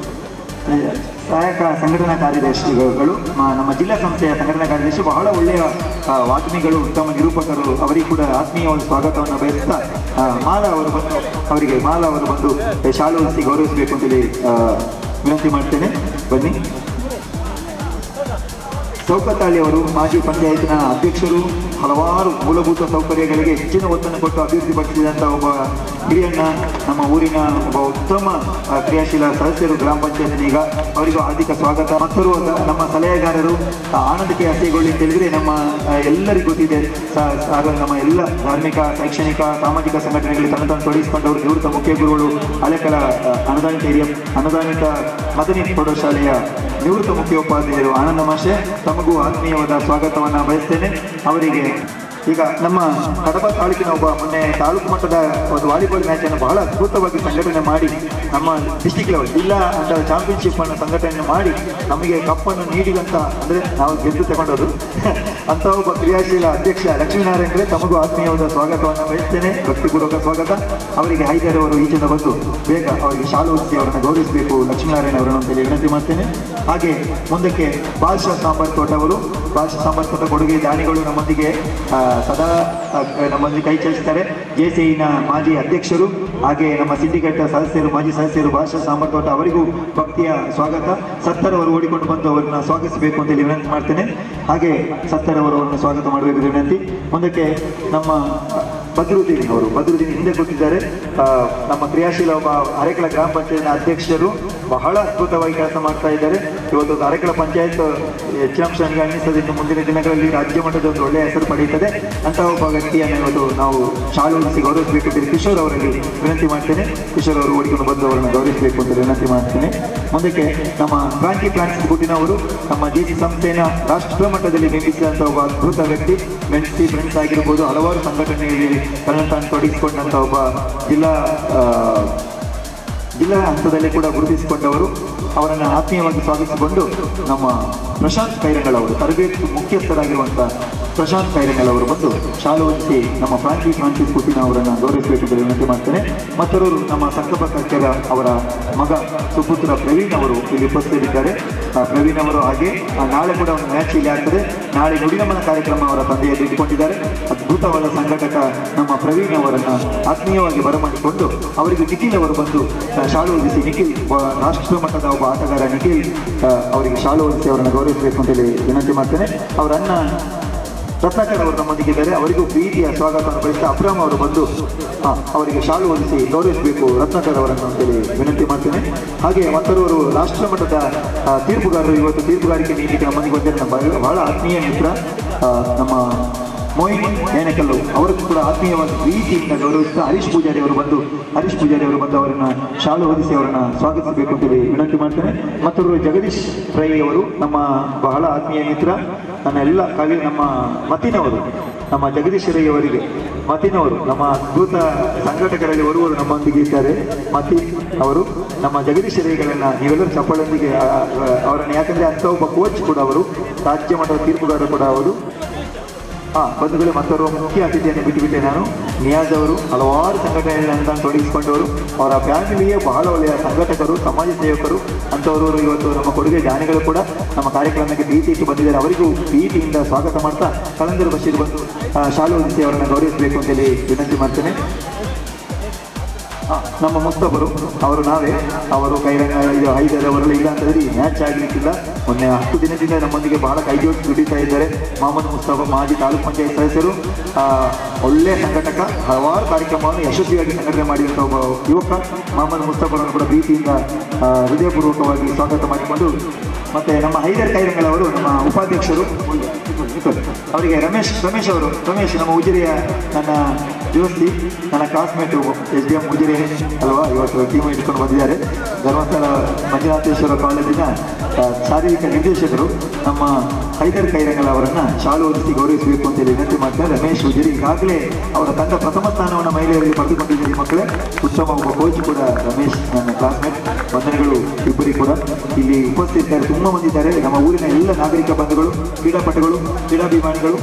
ಸಹಾಯಕ ಸಂಘಟನಾ ಕಾರ್ಯದರ್ಶಿಗಳು ಮ- ನಮ್ಮ ಜಿಲ್ಲಾ ಸಂಸ್ಥೆಯ ಸಂಘಟನಾ ಕಾರ್ಯದರ್ಶಿ ಬಹಳ ಒಳ್ಳೆಯ ಆ, ವಾಗ್ಮಿಗಳು ಉತ್ತಮ ನಿರೂಪಕರು ಅವರಿಗೆ ಕೂಡ ಆತ್ಮೀಯವಾದ ಸ್ವಾಗತವನ್ನು ಬಯಸ್ತಾ ಆ, ಮಾಲಾ ಅವರು ಬಂದು ಅವರಿಗೆ ಮಾಲಾ ಅವರು ಬಂದು ಶಾಲು ಹೊಲಿಸಿ ಗೌರವಿಸಬೇಕು ಅಂತೇಳಿ ಆ, ವಿನಂತಿ ಮಾಡ್ತೇನೆ ಬನ್ನಿ ಚೌಕತಾಳಿ ಅವರು ಮಾಜಿ ಪಂಚಾಯತ್ನ ಅಧ್ಯಕ್ಷರು ಹಲವಾರು ಮೂಲಭೂತ ಸೌಕರ್ಯಗಳಿಗೆ ಹೆಚ್ಚಿನ ಒತ್ತನ್ನು ಕೊಟ್ಟು ಅಭಿವೃದ್ಧಿಪಡಿಸಿದಂಥ ಒಬ್ಬ ಹಿರಿಯಣ್ಣ ನಮ್ಮ ಊರಿನ ಒಬ್ಬ ಉತ್ತಮ ಆ, ಕ್ರಿಯಾಶೀಲ ಸದಸ್ಯರು ಗ್ರಾಮ ಪಂಚಾಯತ್ ಈಗ ಅವರಿಗೂ ಹಾರ್ದಿಕ ಸ್ವಾಗತ ಮತ್ತರು ನಮ್ಮ ಸಲಹೆಗಾರರು ಆ, ಆನಂದಕ್ಕೆ ಹಸಿಗೊಳ್ಳಿ ಅಂತ ಹೇಳಿದ್ರೆ ನಮ್ಮ ಆ, ಎಲ್ಲರಿಗೂ ಗೊತ್ತಿದೆ ಸ- ಹಾಗೂ ನಮ್ಮ ಎಲ್ಲ ಧಾರ್ಮಿಕ ಶೈಕ್ಷಣಿಕ ಸಾಮಾಜಿಕ ಸಂಘಟನೆಗಳಿಗೆ ತನ್ನ ತಾನು ತೊಡಗಿಸಿಕೊಂಡವರು ನಿವೃತ್ತ ಮುಖ್ಯ ಗುರುಗಳು ಹಳೆಕಳ ಆ, ಅನುದಾನಿತ ಹಿರಿಯ ಅನುದಾನಿತ ಮದನಿ ಪ್ರೌಢಶಾಲೆಯ ನಿವೃತ್ತ ಮುಖ್ಯೋಪಾಧ್ಯಾಯರು ಆನಂದ ಮಾಷೆ ತಮಗೂ ಆತ್ಮೀಯವಾದ ಸ್ವಾಗತವನ್ನು ಬಯಸ್ತೇನೆ ಅವರಿಗೆ ಈಗ ನಮ್ಮ ಕಡಬ ತಾಲೂಕಿನ ಒಬ್ಬ ಮೊನ್ನೆ ತಾಲೂಕು ಮಟ್ಟದ ಒಂದು ವಾಲಿಬಾಲ್ ಮ್ಯಾಚ್ ಅನ್ನು ಬಹಳ ಅದ್ಭುತವಾಗಿ ಸಂಘಟನೆ ಮಾಡಿ ನಮ್ಮ ಡಿಸ್ಟಿಕ್ ಲೆವೆಲ್ ಜಿಲ್ಲಾ ಅಂತ ಚಾಂಪಿಯನ್ಶಿಪ್ ಅನ್ನು ಸಂಘಟನೆ ಮಾಡಿ ನಮಗೆ ಕಪ್ಪನ್ನು ನೀಡಿದಂತ ಅಂದ್ರೆ ನಾವು ಗೆದ್ದು ತಗೊಂಡದ್ದು ಅಂತ ಒಬ್ಬ ಕ್ರಿಯಾಶೀಲ ಅಧ್ಯಕ್ಷ ಲಕ್ಷ್ಮೀನಾರಾಯಣರೇ ತಮಗೂ ಆತ್ಮೀಯವಾದ ಸ್ವಾಗತವನ್ನು ಬಯಸ್ತೇನೆ ಭಕ್ತಿಪೂರ್ವಕ ಸ್ವಾಗತ ಅವರಿಗೆ ಹೈದರ್ ಅವರು ಈಚಿನ ಬಂದು ಬೇಗ ಅವರಿಗೆ ಶಾಲು ಹೊದಿಸಿ ಅವರನ್ನು ಗೌರವಿಸಬೇಕು ಲಕ್ಷ್ಮೀನಾರಾಯಣ ಅವರನ್ನು ಅಂತೇಳಿ ವಿನಂತಿ ಮಾಡ್ತೇನೆ ಹಾಗೆ ಮುಂದಕ್ಕೆ ಬಾದಶಾ ಸಾಂಬಾರ್ ತೋಟ ಅವರು ಬಾದಶಾ ಸಾಂಬಾರ್ ತೋಟ ಕೊಡುಗೆ ದಾನಿಗಳು ನಮ್ಮೊಂದಿಗೆ ಆ, ಸದಾ ಆ, ನಮ್ಮೊಂದಿಗೆ ಕೈ ಚಲಿಸ್ತಾರೆ ಜೆ ಸಿ ಐನ ಮಾಜಿ ಅಧ್ಯಕ್ಷರು ಹಾಗೆ ನಮ್ಮ ಸಿಂಡಿಕೇಟ್ ಸದಸ್ಯರು ಮಾಜಿ ಸದಸ್ಯರು ಭಾಷಾ ಸಾಂಬಾರ್ ತೋಟ ಅವರಿಗೂ ಭಕ್ತಿಯ ಸ್ವಾಗತ ಸತ್ತರ್ ಅವರು ಓಡಿಕೊಂಡು ಬಂದು ಅವರನ್ನ ಸ್ವಾಗತಿಸಬೇಕು ಅಂತೇಳಿ ವಿನಂತಿ ಮಾಡ್ತೇನೆ ಹಾಗೆ ಸತ್ತರ್ ಅವರು ಅವರನ್ನು ಸ್ವಾಗತ ಮಾಡಬೇಕು ಅಂತ ವಿನಂತಿ ಮುಂದಕ್ಕೆ ನಮ್ಮ ಬದ್ರುದ್ದೀನ್ ಅವರು ಬದ್ರುದ್ದೀನ್ ಹಿಂದೆ ಗೊತ್ತಿದ್ದಾರೆ ಆ, ನಮ್ಮ ಕ್ರಿಯಾಶೀಲ ಒಬ್ಬ ಅರೆಕಳ ಗ್ರಾಮ ಪಂಚಾಯತ್ನ ಅಧ್ಯಕ್ಷರು ಬಹಳ ಅದ್ಭುತವಾಗಿ ಕೆಲಸ ಮಾಡ್ತಾ ಇದ್ದಾರೆ ಇವತ್ತು ಅರೆಕಳ ಪಂಚಾಯತ್ ಹೆಚ್ಚಿನ ಅಂಶ ನನಗೆ ಅನ್ನಿಸ್ತದೆ ಇನ್ನು ಮುಂದಿನ ದಿನಗಳಲ್ಲಿ ರಾಜ್ಯ ಮಟ್ಟದ ಒಂದು ಒಳ್ಳೆಯ ಹೆಸರು ಪಡೆಯುತ್ತದೆ ಅಂತ ಒಬ್ಬ ವ್ಯಕ್ತಿಯನ್ನು ಇವತ್ತು ನಾವು ಶಾಲೆ ಹೊಲಿಸಿ ಗೌರವಿಸಬೇಕು ಅಂತೇಳಿ ಕಿಶೋರ್ ಅವರಲ್ಲಿ ವಿನಂತಿ ಮಾಡ್ತೇನೆ ಕಿಶೋರ್ ಅವರು ಓಡಿಕೊಂಡು ಬಂದು ಅವರನ್ನು ಗೌರವಿಸಬೇಕು ಅಂತ ವಿನಂತಿ ಮಾಡ್ತೇನೆ ಮುಂದಕ್ಕೆ ನಮ್ಮ ಕ್ರಾಂತಿ ಪ್ಲಾಂಟ್ಸ್ ಗುಟ್ಟಿನವರು ನಮ್ಮ ಜೆ ಸಿ ಸಂಸ್ಥೆಯ ರಾಷ್ಟ್ರ ಮಟ್ಟದಲ್ಲಿ ನೇಮಿಸಿದಂಥ ಒಬ್ಬ ಅದ್ಭುತ ವ್ಯಕ್ತಿ ಮೆನ್ಸಿ ಫ್ರೆಂಡ್ಸ್ ಆಗಿರ್ಬೋದು ಹಲವಾರು ಸಂಘಟನೆಯಲ್ಲಿ ತನ್ನ ತಾನು ತೊಡಗಿಸಿಕೊಂಡಂಥ ಒಬ್ಬ ಜಿಲ್ಲಾ ಆ, ಜಿಲ್ಲಾ ಹಂತದಲ್ಲಿ ಕೂಡ ಗುರುತಿಸಿಕೊಂಡವರು ಅವರನ್ನು ಆತ್ಮೀಯವಾಗಿ ಸ್ವಾಗತಿಸಿಕೊಂಡು ನಮ್ಮ ಪ್ರಶಾಂತ್ ಕೈರಂಗಳವರು ಅವರು ತರಬೇತಿ ಮುಖ್ಯಸ್ಥರಾಗಿರುವಂಥ ಪ್ರಶಾಂತ್ ಕೈರಂಗಳವರು ಅವರು ಬಂದು ಶಾಲೆ ಹೊದಿಸಿ ನಮ್ಮ ಫ್ರಾಂಕಿ ಫ್ರಾನ್ಸಿಸ್ ಪುಟಿನ ಅವರನ್ನು ಗೌರವಿಸಬೇಕು ಅಂತ ವಿನಂತಿ ಮಾಡ್ತೇನೆ ಮತ್ತವರು ನಮ್ಮ ಸಂಕಲ್ಪ ಕರ್ಕೆರ ಅವರ ಮಗ ಸುಪುತ್ರ ಪ್ರವೀಣ್ ಅವರು ಇಲ್ಲಿ ಉಪಸ್ಥಿತರಿದ್ದಾರೆ ಆ, ಪ್ರವೀಣ್ ಅವರು ಹಾಗೆ ಆ, ನಾಳೆ ಕೂಡ ಒಂದು ಮ್ಯಾಚ್ ಇಲ್ಲಿ ಆಗ್ತದೆ ನಾಳೆ ನುಡಿನಮನ ಕಾರ್ಯಕ್ರಮ ಅವರ ತಂದೆಯಲ್ಲಿ ಇಟ್ಟುಕೊಂಡಿದ್ದಾರೆ ಅದ್ಭುತವಾದ ಸಂಘಟಕ ನಮ್ಮ ಪ್ರವೀಣ್ ಅವರನ್ನು ಆತ್ಮೀಯವಾಗಿ ಬರಮಾಡಿಕೊಂಡು ಅವರಿಗೆ ನಿಖಿಲ್ ಅವರು ಬಂದು ಆ, ಶಾಲು ಹೊದಿಸಿ ನಿಖಿಲ್ ಒಬ್ಬ ರಾಷ್ಟ್ರ ಮಟ್ಟದ ಒಬ್ಬ ಆಟಗಾರ ನಿಖಿಲ್ ಆ, ಅವರಿಗೆ ಶಾಲು ಹೊದಿಸಿ ಅವರನ್ನು ಗೌರವಿಸಬೇಕು ಅಂತೇಳಿ ವಿನಂತಿ ಮಾಡ್ತೇನೆ ಅವರ ಅಣ್ಣ ರತ್ನಾಕರ್ ಅವರು ನಮ್ಮೊಂದಿಗಿದ್ದಾರೆ ಅವರಿಗೂ ಪ್ರೀತಿಯ ಸ್ವಾಗತವನ್ನು ಬಯಸ್ತಾ ಅಬ್ರಾಮ್ ಅವರು ಬಂದು ಆ, ಅವರಿಗೆ ಶಾಲು ಹೊದಿಸಿ ಗೌರವಿಸಬೇಕು ರತ್ನಾಕರ್ ಅವರನ್ನು ಅಂತೇಳಿ ವಿನಂತಿ ಮಾಡ್ತೇನೆ ಹಾಗೆ ಮತ್ತವರು ರಾಷ್ಟ್ರ ಮಟ್ಟದ ಆ, ತೀರ್ಪುಗಾರರು ಇವತ್ತು ತೀರ್ಪುಗಾರಿಕೆ ನೀಡಲಿಕ್ಕೆ ನಮ್ಮೊಂದಿಗೆ ಬಂದಿರೋ ನಮ್ಮ ಬಹಳ- ಬಹಳ ಆತ್ಮೀಯ ಮಿತ್ರ ಆ, ನಮ್ಮ ಮೋಹಿನ್ ನೇನಕಲ್ಲು ಅವರಿಗೂ ಕೂಡ ಆತ್ಮೀಯವಾದ ಪ್ರೀತಿಯಿಂದ ಗೌರವಿಸ್ತಾ ಹರೀಶ್ ಪೂಜಾರಿ ಅವರು ಬಂದು ಹರೀಶ್ ಪೂಜಾರಿ ಅವರು ಬಂದು ಅವರನ್ನ ಶಾಲು ಹೊದಿಸಿ ಅವರನ್ನ ಸ್ವಾಗತಿಸಬೇಕು ಅಂತೇಳಿ ವಿನಂತಿ ಮಾಡ್ತೇನೆ ಮತ್ತೊಬ್ಬರು ಜಗದೀಶ್ ರೈ ಅವರು ನಮ್ಮ ಬಹಳ ಆತ್ಮೀಯ ಮಿತ್ರ ನನ್ನ ಎಲ್ಲ ಕವಿ ನಮ್ಮ ಮತಿನವರು ನಮ್ಮ ಜಗದೀಶ್ ರೈ ಅವರಿಗೆ ಮತಿನವರು ನಮ್ಮ ಅದ್ಭುತ ಸಂಘಟಕರಲ್ಲಿ ಒರುವರು ನಮ್ಮೊಂದಿಗೆ ಇದ್ದಾರೆ ಮತಿ ಅವರು ನಮ್ಮ ಜಗದೀಶ್ ರೈಗಳನ್ನ ನೀವೆಲ್ಲರೂ ಚಪ್ಪಾಳೊಂದಿಗೆ ಆ, ಆ, ಅವರನ್ನು ಯಾಕಂದ್ರೆ ಅಂತ ಒಬ್ಬ ಕೋಚ್ ಕೂಡ ಅವರು ರಾಜ್ಯ ಮಟ್ಟದ ತೀರ್ಪುಗಾರರು ಕೂಡ ಅವರು ಹಾ ಬಂಧುಗಳು ಮತ್ತವರು ಮುಖ್ಯ ಅತಿಥಿಯನ್ನು ಬಿಟ್ಟುಬಿಟ್ಟೆ ನಾನು ನಿಯಾಜ್ ಅವರು ಹಲವಾರು ಸಂಘಟನೆಗಳನ್ನು ನಾನು ತೊಡಗಿಸಿಕೊಂಡವರು ಅವರ ಫ್ಯಾಮಿಲಿಯೇ ಬಹಳ ಒಳ್ಳೆಯ ಸಂಘಟಕರು ಸಮಾಜ ಸೇವಕರು ಅಂಥವರು ಇವತ್ತು ನಮ್ಮ ಕೊಡುಗೆ ದಾನಿಗಳು ಕೂಡ ನಮ್ಮ ಕಾರ್ಯಕ್ರಮಕ್ಕೆ ಪ್ರೀತಿ ಇಟ್ಟು ಬಂದಿದ್ದಾರೆ ಅವರಿಗೂ ಪ್ರೀತಿಯಿಂದ ಸ್ವಾಗತ ಮಾಡ್ತಾ ಕಲಂದರ್ ಬಶೀರ್ ಬಂದು ಆ, ಶಾಲು ಹೊದಿಸಿ ಅವರನ್ನು ಗೌರವಿಸಬೇಕು ಅಂತೇಳಿ ವಿನಂತಿ ಮಾಡ್ತೇನೆ ಆ, ನಮ್ಮ ಮುಸ್ತಫರು ಅವರು ನಾವೇ ಅವರು ಕೈರಂಗ ಇದು ಹೈದರ್ ಅವರೆಲ್ಲ ಇಲ್ಲ ಅಂತಂದ್ರೆ ಈ ಮ್ಯಾಚ್ ಆಗಲಿಕ್ಕಿಲ್ಲ ಮೊನ್ನೆ ಹತ್ತು ದಿನದಿಂದ ನಮ್ಮೊಂದಿಗೆ ಬಹಳ ಕೈ ಜೋಡಿಸಿ ದುಡಿತಾ ಇದ್ದಾರೆ ಮೊಹಮ್ಮದ್ ಮುಸ್ತಫಾ ಮಾಜಿ ತಾಲೂಕು ಪಂಚಾಯತ್ ಸದಸ್ಯರು ಆ, ಒಳ್ಳೆಯ ಸಂಘಟಕ ಹಲವಾರು ಕಾರ್ಯಕ್ರಮವನ್ನು ಯಶಸ್ವಿಯಾಗಿ ಸಂಘಟನೆ ಮಾಡಿದಂಥ ಒಬ್ಬ ಯುವಕ ಮೊಹಮ್ಮದ್ ಮುಸ್ತಫರನ್ನು ಕೂಡ ಪ್ರೀತಿಯಿಂದ ಆ, ಹೃದಯಪೂರ್ವಕವಾಗಿ ಸ್ವಾಗತ ಮಾಡಿಕೊಂಡು ಮತ್ತೆ ನಮ್ಮ ಹೈದರ್ ಕೈರಂಗಳವರು ನಮ್ಮ ಉಪಾಧ್ಯಕ್ಷರು ಅವರಿಗೆ ರಮೇಶ್ ರಮೇಶ್ ಅವರು ರಮೇಶ್ ನಮ್ಮ ಉಜಿರೆಯ ನನ್ನ ಜೋಸ್ತಿ ನನ್ನ classmate S D M Ujire ಅಲ್ವಾ ಇವತ್ತು ಟೀಮ್ ಇಟ್ಕೊಂಡು ಬಂದಿದ್ದಾರೆ ಧರ್ಮಸ್ಥಳ ಮಂಜುನಾಥೇಶ್ವರ ಕಾಲೇಜಿನ ಆ, ಶಾರೀರಿಕ ನಿರ್ದೇಶಕರು ನಮ್ಮ ಹೈದರ್ ಕೈರಂಗಲ್ ಅವರನ್ನ ಶಾಲು ಹೊದಿಸಿ ಗೌರವಿಸಬೇಕು ಅಂತೇಳಿ ವಿನಂತಿ ಮಾಡ್ತಾರೆ ರಮೇಶ್ ಉಜಿರೆ ಈಗಾಗಲೇ ಅವರ ತಂಡ ಪ್ರಥಮ ಸ್ಥಾನವನ್ನು ಮಹಿಳೆಯರಲ್ಲಿ ಪಡೆದುಕೊಂಡಿದ್ದೀರಿ ಮಕ್ಕಳೇ ಉತ್ತಮ ಒಬ್ಬ ಕೋಚ್ ಕೂಡ ರಮೇಶ್ ನನ್ನ ಕ್ಲಾಸ್ಮೇಟ್ ವಂದನೆಗಳು ಇಬ್ಬರಿಗೆ ಕೂಡ ಇಲ್ಲಿ ಉಪಸ್ಥಿತರಿದ್ದಾರೆ ತುಂಬ ಮಂದಿ ಇದ್ದಾರೆ ನಮ್ಮ ಊರಿನ ಎಲ್ಲ ನಾಗರಿಕ ಬಂಧುಗಳು ಕ್ರೀಡಾಪಟುಗಳು ಕ್ರೀಡಾಭಿಮಾನಿಗಳು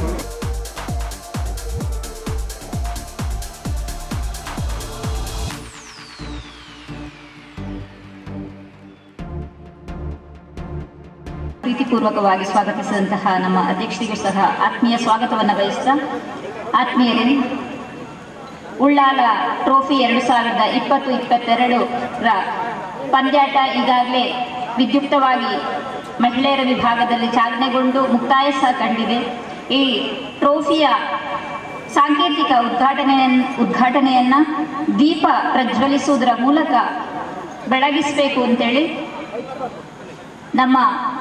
ಪ್ರೀತಿಪೂರ್ವಕವಾಗಿ ಸ್ವಾಗತಿಸಿದಂತಹ ನಮ್ಮ ಅಧ್ಯಕ್ಷರಿಗೂ ಸಹ ಆತ್ಮೀಯ ಸ್ವಾಗತವನ್ನು ಬಯಸ್ತಾ ಆತ್ಮೀಯರೇ ಉಳ್ಳಾಲ ಟ್ರೋಫಿ ಎರಡು ಸಾವಿರದ ಇಪ್ಪತ್ತು ಇಪ್ಪತ್ತೆರಡರ ಪಂದ್ಯಾಟ ಈಗಾಗಲೇ ವಿದ್ಯುಕ್ತವಾಗಿ ಮಹಿಳೆಯರ ವಿಭಾಗದಲ್ಲಿ ಚಾಲನೆಗೊಂಡು ಮುಕ್ತಾಯ ಸಹ ಕಂಡಿದೆ ಈ ಟ್ರೋಫಿಯ ಸಾಂಕೇತಿಕ ಉದ್ಘಾಟನೆ ಉದ್ಘಾಟನೆಯನ್ನ ದೀಪ ಪ್ರಜ್ವಲಿಸುವುದರ ಮೂಲಕ ಬೆಳಗಿಸಬೇಕು ಅಂತೇಳಿ ನಮ್ಮ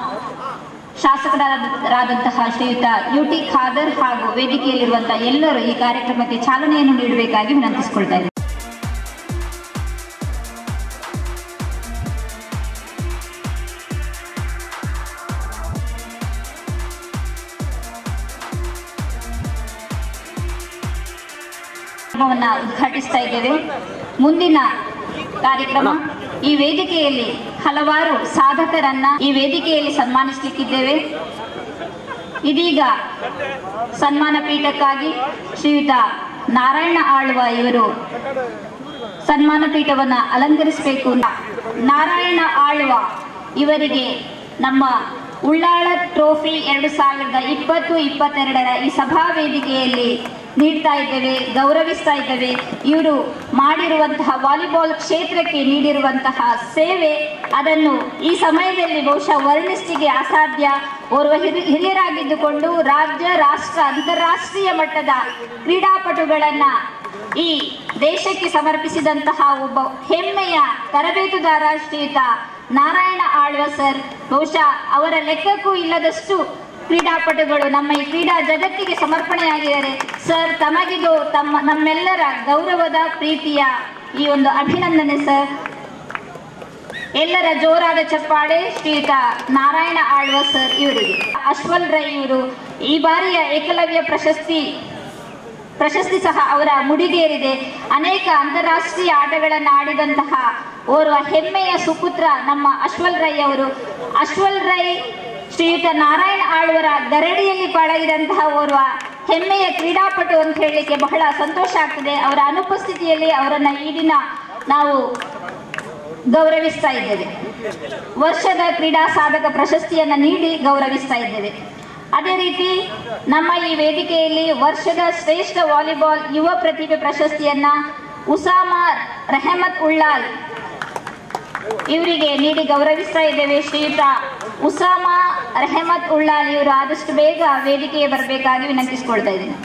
ಶಾಸಕರಾದಂತಹ ಶ್ರೀಯುತ ಯು ಟಿ ಖಾದರ್ ಹಾಗೂ ವೇದಿಕೆಯಲ್ಲಿರುವಂತಹ ಎಲ್ಲರೂ ಈ ಕಾರ್ಯಕ್ರಮಕ್ಕೆ ಚಾಲನೆಯನ್ನು ನೀಡಬೇಕಾಗಿ ವಿನಂತಿಸಿಕೊಳ್ತಾ ಇದ್ದೇನೆ ಕಾರ್ಯಕ್ರಮವನ್ನ ಉದ್ಘಾಟಿಸ್ತಾ ಇದ್ದೇವೆ ಮುಂದಿನ ಕಾರ್ಯಕ್ರಮ ಈ ವೇದಿಕೆಯಲ್ಲಿ ಹಲವಾರು ಸಾಧಕರನ್ನ ಈ ವೇದಿಕೆಯಲ್ಲಿ ಸನ್ಮಾನಿಸಲಿಕ್ಕಿದ್ದೇವೆ ಇದೀಗ ಸನ್ಮಾನ ಪೀಠಕ್ಕಾಗಿ ಶ್ರೀಯುತ ನಾರಾಯಣ ಆಳ್ವ ಇವರು ಸನ್ಮಾನ ಪೀಠವನ್ನ ಅಲಂಕರಿಸಬೇಕು ನಾರಾಯಣ ಆಳ್ವ ಇವರಿಗೆ ನಮ್ಮ ಉಳ್ಳಾಳ ಟ್ರೋಫಿ ಎರಡು ಸಾವಿರದ ಇಪ್ಪತ್ತು ಇಪ್ಪತ್ತೆರಡರ ಈ ಸಭಾ ವೇದಿಕೆಯಲ್ಲಿ ನೀಡ್ತಾ ಇದ್ದೇವೆ ಗೌರವಿಸ್ತಾ ಇದ್ದೇವೆ ಇವರು ಮಾಡಿರುವಂತಹ ವಾಲಿಬಾಲ್ ಕ್ಷೇತ್ರಕ್ಕೆ ನೀಡಿರುವಂತಹ ಸೇವೆ ಅದನ್ನು ಈ ಸಮಯದಲ್ಲಿ ಬಹುಶಃ ವರ್ಣಿಸ್ಲಿಕ್ಕೆ ಅಸಾಧ್ಯ ಓರ್ವ ಹಿರಿ- ಹಿರಿಯರಾಗಿದ್ದುಕೊಂಡು ರಾಜ್ಯ ರಾಷ್ಟ್ರ ಅಂತಾರಾಷ್ಟ್ರೀಯ ಮಟ್ಟದ ಕ್ರೀಡಾಪಟುಗಳನ್ನ ಈ ದೇಶಕ್ಕೆ ಸಮರ್ಪಿಸಿದಂತಹ ಒಬ್ಬ ಹೆಮ್ಮೆಯ ತರಬೇತುದಾರ ಶ್ರೀಯುತ ನಾರಾಯಣ ಆಳ್ವ ಸರ್ ಬಹುಶಃ ಅವರ ಲೆಕ್ಕಕ್ಕೂ ಇಲ್ಲದಷ್ಟು ಕ್ರೀಡಾಪಟುಗಳು ನಮ್ಮ ಈ ಕ್ರೀಡಾ ಜಗತ್ತಿಗೆ ಸಮರ್ಪಣೆಯಾಗಿದ್ದಾರೆ ಸರ್ ತಮಗಿದು ತಮ್ಮ ನಮ್ಮೆಲ್ಲರ ಗೌರವದ ಪ್ರೀತಿಯ ಈ ಒಂದು ಅಭಿನಂದನೆ ಸರ್ ಎಲ್ಲರ ಜೋರಾದ ಚಪ್ಪಾಳೆ ಶ್ರೀಯುತ ನಾರಾಯಣ ಆಳ್ವ ಸರ್ ಇವರಿಗೆ ಅಶ್ವಲ್ ರೈ ಇವರು ಈ ಬಾರಿಯ ಏಕಲವ್ಯ ಪ್ರಶಸ್ತಿ ಪ್ರಶಸ್ತಿ ಸಹ ಅವರ ಮುಡಿಗೇರಿದೆ ಅನೇಕ ಅಂತಾರಾಷ್ಟ್ರೀಯ ಆಟಗಳನ್ನು ಆಡಿದಂತಹ ಓರ್ವ ಹೆಮ್ಮೆಯ ಸುಪುತ್ರ ನಮ್ಮ ಅಶ್ವಲ್ ರೈ ಅವರು ಅಶ್ವಲ್ ರೈ ಶ್ರೀಯುತ ನಾರಾಯಣ ಆಳ್ವರ ಗರಡಿಯಲ್ಲಿ ಪಳಗಿದಂತಹ ಓರ್ವ ಹೆಮ್ಮೆಯ ಕ್ರೀಡಾಪಟು ಅಂತ ಹೇಳಲಿಕ್ಕೆ ಬಹಳ ಸಂತೋಷ ಆಗ್ತದೆ ಅವರ ಅನುಪಸ್ಥಿತಿಯಲ್ಲಿ ಅವರನ್ನ ಈ ದಿನ ನಾವು ಗೌರವಿಸ್ತಾ ಇದ್ದೇವೆ ವರ್ಷದ ಕ್ರೀಡಾ ಸಾಧಕ ಪ್ರಶಸ್ತಿಯನ್ನ ನೀಡಿ ಗೌರವಿಸ್ತಾ ಇದ್ದೇವೆ ಅದೇ ರೀತಿ ನಮ್ಮ ಈ ವೇದಿಕೆಯಲ್ಲಿ ವರ್ಷದ ಶ್ರೇಷ್ಠ ವಾಲಿಬಾಲ್ ಯುವ ಪ್ರತಿಭೆ ಪ್ರಶಸ್ತಿಯನ್ನ ಉಸಾಮಾ ರೆಹಮತ್ ಉಳ್ಳಾಲ್ ಇವರಿಗೆ ನೀಡಿ ಗೌರವಿಸ್ತಾ ಇದ್ದೇವೆ ಶ್ರೀಯುತ ಉಸಾಮಾ ರೆಹಮತ್ ಉಳ್ಳಾಲ್ ಇವರು ಆದಷ್ಟು ಬೇಗ ವೇದಿಕೆಗೆ ಬರಬೇಕಾಗಿ ವಿನಂತಿಸಿಕೊಳ್ತಾ ಇದ್ದೀನಿ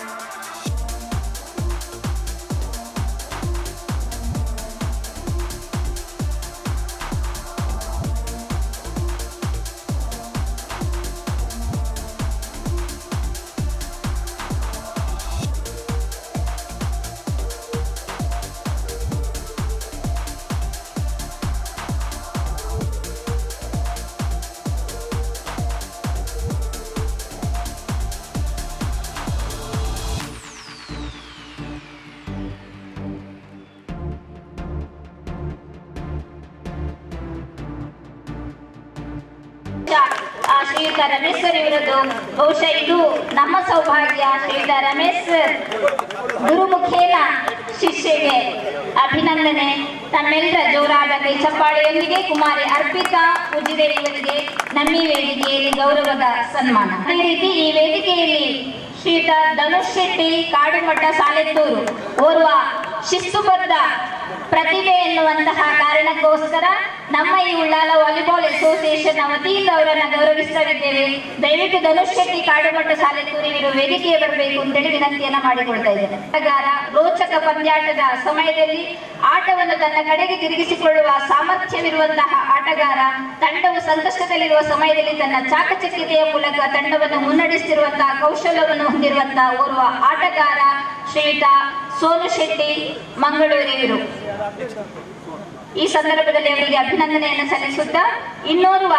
ಆ, ಶ್ರೀಯುತ ರಮೇಶ್ ಸರ್ ಇವರದ್ದು ಬಹುಶಃ ಇದು ನಮ್ಮ ಸೌಭಾಗ್ಯ ಶ್ರೀಯುತ ರಮೇಶ್ ಸರ್ ಗುರುಮುಖೇನ ಶಿಷ್ಯೆಗೆ ಅಭಿನಂದನೆ ತಮ್ಮೆಲ್ಲರ ಜೋರಾದ ಕೈ ಚಪ್ಪಾಳೆಯೊಂದಿಗೆ ಕುಮಾರಿ ಅರ್ಪಿತಾ ಉಜಿರೆ ಇವರಿಗೆ ನಮ್ಮಿ ವೇದಿಕೆಯಲ್ಲಿ ಗೌರವದ ಸನ್ಮಾನ ಅದೇ ರೀತಿ ಈ ವೇದಿಕೆಯಲ್ಲಿ ಶ್ರೀಯುತ ಧನುಷ್ ಶೆಟ್ಟಿ ಕಾಡುಮಠ ಸಾಲೆತ್ತೂರು ಓರ್ವ ಶಿಸ್ತುಬದ್ಧ ಪ್ರತಿಭೆ ಎನ್ನುವಂತಹ ಕಾರಣಕ್ಕೋಸ್ಕರ ನಮ್ಮ ಈ ಉಳ್ಳಾಲ ವಾಲಿಬಾಲ್ ಅಸೋಸಿಯೇಷನ್ ವತಿಯಿಂದ ಅವರನ್ನ ಗೌರವಿಸ್ತಾ ಇದ್ದೇವೆ ದಯವಿಟ್ಟು ಧನುಷ್ ಶೆಟ್ಟಿ ಕಾಡುಮಟ್ಟ ಸಾಲೆತ್ತೂರಿ ಇವರು ವೇದಿಕೆಗೆ ಬರಬೇಕು ಅಂತೇಳಿ ವಿನಂತಿಯನ್ನ ಮಾಡಿಕೊಳ್ತಾ ಇದ್ದೇನೆ ಆಟಗಾರ ರೋಚಕ ಪಂದ್ಯಾಟದ ಸಮಯದಲ್ಲಿ ಆಟವನ್ನು ತನ್ನ ಕಡೆಗೆ ತಿರುಗಿಸಿಕೊಳ್ಳುವ ಸಾಮರ್ಥ್ಯವಿರುವಂತಹ ಆಟಗಾರ ತಂಡವು ಸಂಕಷ್ಟದಲ್ಲಿರುವ ಸಮಯದಲ್ಲಿ ತನ್ನ ಚಾಕಚಕ್ಯತೆಯ ಮೂಲಕ ತಂಡವನ್ನು ಮುನ್ನಡೆಸುತ್ತಿರುವಂತಹ ಕೌಶಲ್ಯವನ್ನು ಹೊಂದಿರುವಂತಹ ಓರ್ವ ಆಟಗಾರ ಶ್ರೀಯುತ ಸೋನು ಶೆಟ್ಟಿ ಮಂಗಳೂರಿವರು ಈ ಸಂದರ್ಭದಲ್ಲಿ ಅವರಿಗೆ ಅಭಿನಂದನೆಯನ್ನು ಸಲ್ಲಿಸುತ್ತಾ ಇನ್ನೋರ್ವ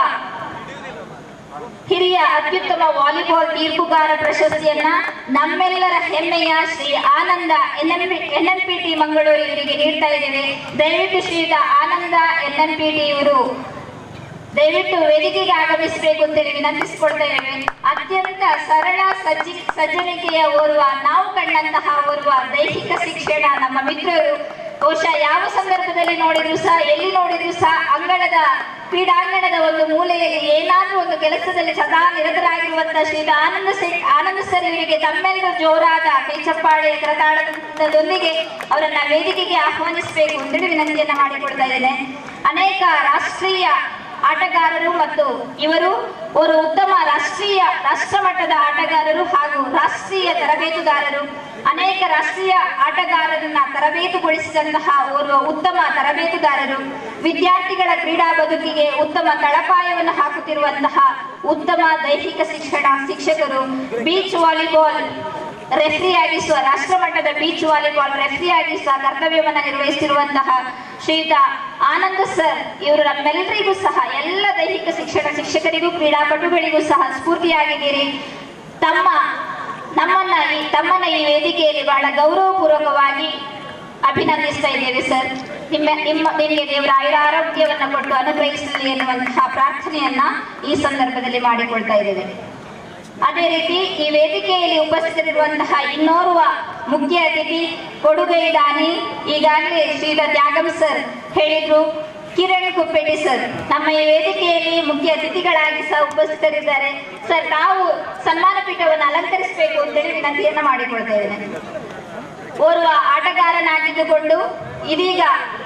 ಹಿರಿಯ ಅತ್ಯುತ್ತಮ ವಾಲಿಬಾಲ್ ತೀರ್ಪುಗಾರ ಪ್ರಶಸ್ತಿಯನ್ನ ನಮ್ಮೆಲ್ಲರ ಹೆಮ್ಮೆಯ ಶ್ರೀ ಆನಂದ ಎನ್ಎಂಪಿಟಿ ಮಂಗಳೂರು ಇವರಿಗೆ ನೀಡ್ತಾ ಇದ್ದೇವೆ ದಯವಿಟ್ಟು ಶ್ರೀಯುತ ಆನಂದ ಎನ್ಎಂಪಿಟಿ ಇವರು ದಯವಿಟ್ಟು ವೇದಿಕೆಗೆ ಆಗಮಿಸಬೇಕು ಅಂತೇಳಿ ವಿನಂತಿಸಿಕೊಳ್ತಾ ಇದ್ದೇವೆ ಅತ್ಯಂತ ಸರಳ ಸಜ್ಜಿ ಸಜ್ಜನಿಕೆಯ ಓರ್ವ ನಾವು ಕಂಡಂತಹ ಓರ್ವ ದೈಹಿಕ ಶಿಕ್ಷಣ ನಮ್ಮ ಮಿತ್ರರು ಬಹುಶಃ ಯಾವ ಸಂದರ್ಭದಲ್ಲಿ ನೋಡಿದ್ರು ಸಹ ಎಲ್ಲಿ ನೋಡಿದ್ರು ಸಹ ಅಂಗಣದ ಕ್ರೀಡಾಂಗಣದ ಒಂದು ಮೂಲೆಯಲ್ಲಿ ಏನಾದ್ರೂ ಒಂದು ಕೆಲಸದಲ್ಲಿ ಸದಾ ನಿರತರಾಗಿರುವಂತಹ ಶ್ರೀ ಆನಂದ ಸೆ- ಆನಂದ ಸರ್ ಇವರಿಗೆ ತಮ್ಮೆಲ್ಲರೂ ಜೋರಾದ ಕೈಚಪ್ಪಾಳೆ ಕರತಾಡದೊಂದಿಗೆ ಅವರನ್ನ ವೇದಿಕೆಗೆ ಆಹ್ವಾನಿಸಬೇಕು ಅಂತೇಳಿ ವಿನಂತಿಯನ್ನ ಮಾಡಿಕೊಡ್ತಾ ಇದ್ದೇನೆ ಅನೇಕ ರಾಷ್ಟ್ರೀಯ ಆಟಗಾರರು ಮತ್ತು ಇವರು ಒಂದು ಉತ್ತಮ ರಾಷ್ಟ್ರೀಯ ರಾಷ್ಟ್ರ ಮಟ್ಟದ ಆಟಗಾರರು ಹಾಗೂ ರಾಷ್ಟ್ರೀಯ ತರಬೇತುದಾರರು ಅನೇಕ ರಾಷ್ಟ್ರೀಯ ಆಟಗಾರರನ್ನ ತರಬೇತುಗೊಳಿಸಿದಂತಹ ಓರ್ವ ಉತ್ತಮ ತರಬೇತುದಾರರು ವಿದ್ಯಾರ್ಥಿಗಳ ಕ್ರೀಡಾ ಬದುಕಿಗೆ ಉತ್ತಮ ತಳಪಾಯವನ್ನು ಹಾಕುತ್ತಿರುವಂತಹ ಉತ್ತಮ ದೈಹಿಕ ಶಿಕ್ಷಣ ಶಿಕ್ಷಕರು ಬೀಚ್ ವಾಲಿಬಾಲ್ ರೆಫ್ರಿಯಾಗಿ ಸಹ ರಾಷ್ಟ್ರ ಮಟ್ಟದ ಬೀಚ್ ವಾಲಿಬಾಲ್ ರೆಫ್ರಿಯಾಗಿ ಸಹ ಕರ್ತವ್ಯವನ್ನು ನಿರ್ವಹಿಸುತ್ತಿರುವಂತಹ ಶ್ರೀಯುತ ಆನಂದ್ ಸರ್ ಇವರು ನಮ್ಮೆಲ್ಲರಿಗೂ ಸಹ ಎಲ್ಲ ದೈಹಿಕ ಶಿಕ್ಷಣ ಶಿಕ್ಷಕರಿಗೂ ಕ್ರೀಡಾಪಟುಗಳಿಗೂ ಸಹ ಸ್ಫೂರ್ತಿಯಾಗಿದ್ದೀರಿ ತಮ್ಮ ನಮ್ಮನ್ನ ಈ ತಮ್ಮನ್ನ ಈ ವೇದಿಕೆಯಲ್ಲಿ ಬಹಳ ಗೌರವಪೂರ್ವಕವಾಗಿ ಅಭಿನಂದಿಸ್ತಾ ಇದ್ದೇವೆ ಸರ್ ನಿಮ್ಮ ನಿಮ್ಮ ನಿಮಗೆ ದೇವರ ಆಯುರ ಆರೋಗ್ಯವನ್ನ ಕೊಟ್ಟು ಅನುಗ್ರಹಿಸಲಿ ಎನ್ನುವಂತಹ ಪ್ರಾರ್ಥನೆಯನ್ನ ಈ ಸಂದರ್ಭದಲ್ಲಿ ಮಾಡಿಕೊಳ್ತಾ ಇದ್ದೇವೆ ಅದೇ ರೀತಿ ಈ ವೇದಿಕೆಯಲ್ಲಿ ಉಪಸ್ಥಿತರಿರುವಂತಹ ಇನ್ನೋರ್ವ ಮುಖ್ಯ ಅತಿಥಿ ಕೊಡುಗೈ ದಾನಿ ಈಗಾಗಲೇ ಶ್ರೀಧ ತ್ಯಾಗಂ ಸರ್ ಹೇಳಿದ್ರು ಕಿರಣ್ ಕುಪ್ಪೇಟಿ ಸರ್ ನಮ್ಮ ಈ ವೇದಿಕೆಯಲ್ಲಿ ಮುಖ್ಯ ಅತಿಥಿಗಳಾಗಿ ಸಹ ಉಪಸ್ಥಿತರಿದ್ದಾರೆ ಸರ್ ನಾವು ಸನ್ಮಾನ ಪೀಠವನ್ನು ಅಲಂಕರಿಸಬೇಕು ಅಂತೇಳಿ ವಿನಂತಿಯನ್ನ ಮಾಡಿಕೊಳ್ತಾ ಇದ್ದೇನೆ ಓರ್ವ ಆಟಗಾರನಾಗಿದ್ದುಕೊಂಡು ಇದೀಗ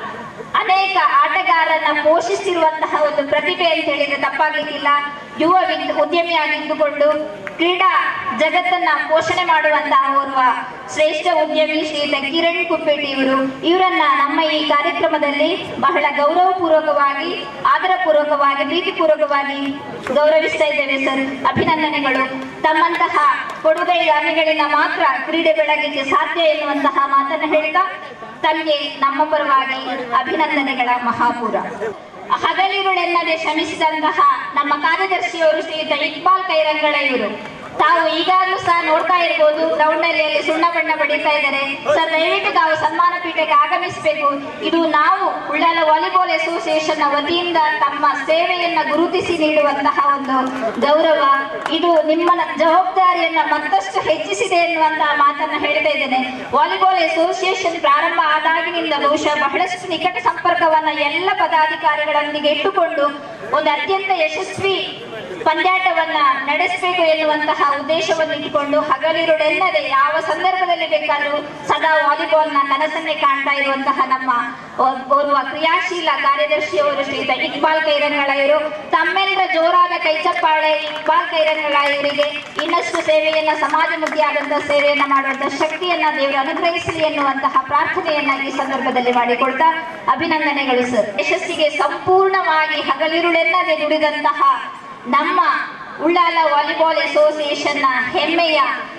ಅನೇಕ ಆಟಗಾರರನ್ನ ಪೋಷಿಸಿರುವಂತಹ ಒಂದು ಪ್ರತಿಭೆ ಅಂತ ಹೇಳಿದ್ರೆ ತಪ್ಪಾಗ್ಲಿಕ್ಕಿಲ್ಲ ಯುವ ವಿ- ಉದ್ಯಮಿಯಾಗಿದ್ದುಕೊಂಡು ಕ್ರೀಡಾ ಜಗತ್ತನ್ನ ಪೋಷಣೆ ಮಾಡುವಂತಹ ಓರ್ವ ಶ್ರೇಷ್ಠ ಉದ್ಯಮಿ ಶ್ರೀಯುತ ಕಿರಣ್ ಕುಪ್ಪೇಟಿ ಇವರು ಇವರನ್ನ ನಮ್ಮ ಈ ಕಾರ್ಯಕ್ರಮದಲ್ಲಿ ಬಹಳ ಗೌರವಪೂರ್ವಕವಾಗಿ ಆದರಪೂರ್ವಕವಾಗಿ ಪ್ರೀತಿಪೂರ್ವಕವಾಗಿ ಗೌರವಿಸ್ತಾ ಇದ್ದೇವೆ ಸರ್ ಅಭಿನಂದನೆಗಳು ತಮ್ಮಂತಹ ಕೊಡುಗೈದಾನಿಗಳಿಂದ ಮಾತ್ರ ಕ್ರೀಡೆ ಬೆಳಗಲಿಕ್ಕೆ ಸಾಧ್ಯ ಎನ್ನುವಂತಹ ಮಾತನ್ನು ಹೇಳ್ತಾ ತಮಗೆ ನಮ್ಮ ಪರವಾಗಿ ಅಭಿನಂದನೆಗಳ ಮಹಾಪೂರ ಹಗಲಿರುಳೆನ್ನದೆ ಶ್ರಮಿಸಿದಂತಹ ನಮ್ಮ ಕಾರ್ಯದರ್ಶಿಯವರು ಶ್ರೀಯುತ ಇಕ್ಬಾಲ್ ಕೈರಂಗಳ ಇವರು ತಾವು ಈಗಾಗಲೂ ಸಹ ನೋಡ್ತಾ ಇರ್ಬೋದು ಗ್ರೌಂಡ್ ನಲ್ಲಿ ಅಲ್ಲಿ ಸುಣ್ಣ ಬಣ್ಣ ಬಡಿತಾ ಇದ್ದಾರೆ ಸರ್ ದಯವಿಟ್ಟು ತಾವು ಸನ್ಮಾನ ಪೀಠಕ್ಕೆ ಆಗಮಿಸಬೇಕು ಇದು ನಾವು ಉಳ್ಳಾಲ ವಾಲಿಬಾಲ್ ಅಸೋಸಿಯೇಷನ್ ನ ವತಿಯಿಂದ ತಮ್ಮ ಸೇವೆಯನ್ನ ಗುರುತಿಸಿ ನೀಡುವಂತಹ ಒಂದು ಗೌರವ ಇದು ನಿಮ್ಮ ಜವಾಬ್ದಾರಿಯನ್ನ ಮತ್ತಷ್ಟು ಹೆಚ್ಚಿಸಿದೆ ಎನ್ನುವಂತಹ ಮಾತನ್ನ ಹೇಳ್ತಾ ಇದ್ದೇನೆ ವಾಲಿಬಾಲ್ ಅಸೋಸಿಯೇಷನ್ ಪ್ರಾರಂಭ ಆದಾಗಿನಿಂದ ಬಹುಶಃ ಬಹಳಷ್ಟು ನಿಕಟ ಸಂಪರ್ಕವನ್ನ ಎಲ್ಲ ಪದಾಧಿಕಾರಿಗಳೊಂದಿಗೆ ಇಟ್ಟುಕೊಂಡು ಒಂದು ಅತ್ಯಂತ ಯಶಸ್ವಿ ಪಂದ್ಯಾಟವನ್ನ ನಡೆಸಬೇಕು ಎನ್ನುವಂತಹ ಉದ್ದೇಶವನ್ನು ಇಟ್ಟುಕೊಂಡು ಹಗಲಿರುಳೆನ್ನದೆ ಯಾವ ಸಂದರ್ಭದಲ್ಲಿ ಬೇಕಾದರೂ ಸದಾ ವಾಲಿಬಾಲ್ ನ ಕನಸನ್ನೇ ಕಾಣ್ತಾ ಇರುವಂತಹ ನಮ್ಮ ಓ- ಓರ್ವ ಕ್ರಿಯಾಶೀಲ ಕಾರ್ಯದರ್ಶಿಯವರು ಶ್ರೀಯುತ ಇಕ್ಬಾಲ್ ಕೈರಂಗಳ ಇವರು ತಮ್ಮೆಲ್ಲರ ಜೋರಾದ ಕೈಚಪ್ಪಾಳೆ ಇಕ್ಬಾಲ್ ಕೈರಂಗಳ ಇವರಿಗೆ ಇನ್ನಷ್ಟು ಸೇವೆಯನ್ನ ಸಮಾಜಮುಖಿಯಾದಂತಹ ಸೇವೆಯನ್ನ ಮಾಡುವಂತಹ ಶಕ್ತಿಯನ್ನ ದೇವರು ಅನುಗ್ರಹಿಸಲಿ ಎನ್ನುವಂತಹ ಪ್ರಾರ್ಥನೆಯನ್ನ ಈ ಸಂದರ್ಭದಲ್ಲಿ ಮಾಡಿಕೊಳ್ತಾ ಅಭಿನಂದನೆಗಳು ಸರ್ ಯಶಸ್ಸಿಗೆ ಸಂಪೂರ್ಣವಾಗಿ ಹಗಲಿರುಳೆನ್ನದೆ ದುಡಿದಂತಹ ನಮ್ಮ ಉಳ್ಳಾಲ ವಾಲಿಬಾಲ್ ಅಸೋಸಿಯೇಷನ್ ನ ಹೆಮ್ಮೆಯ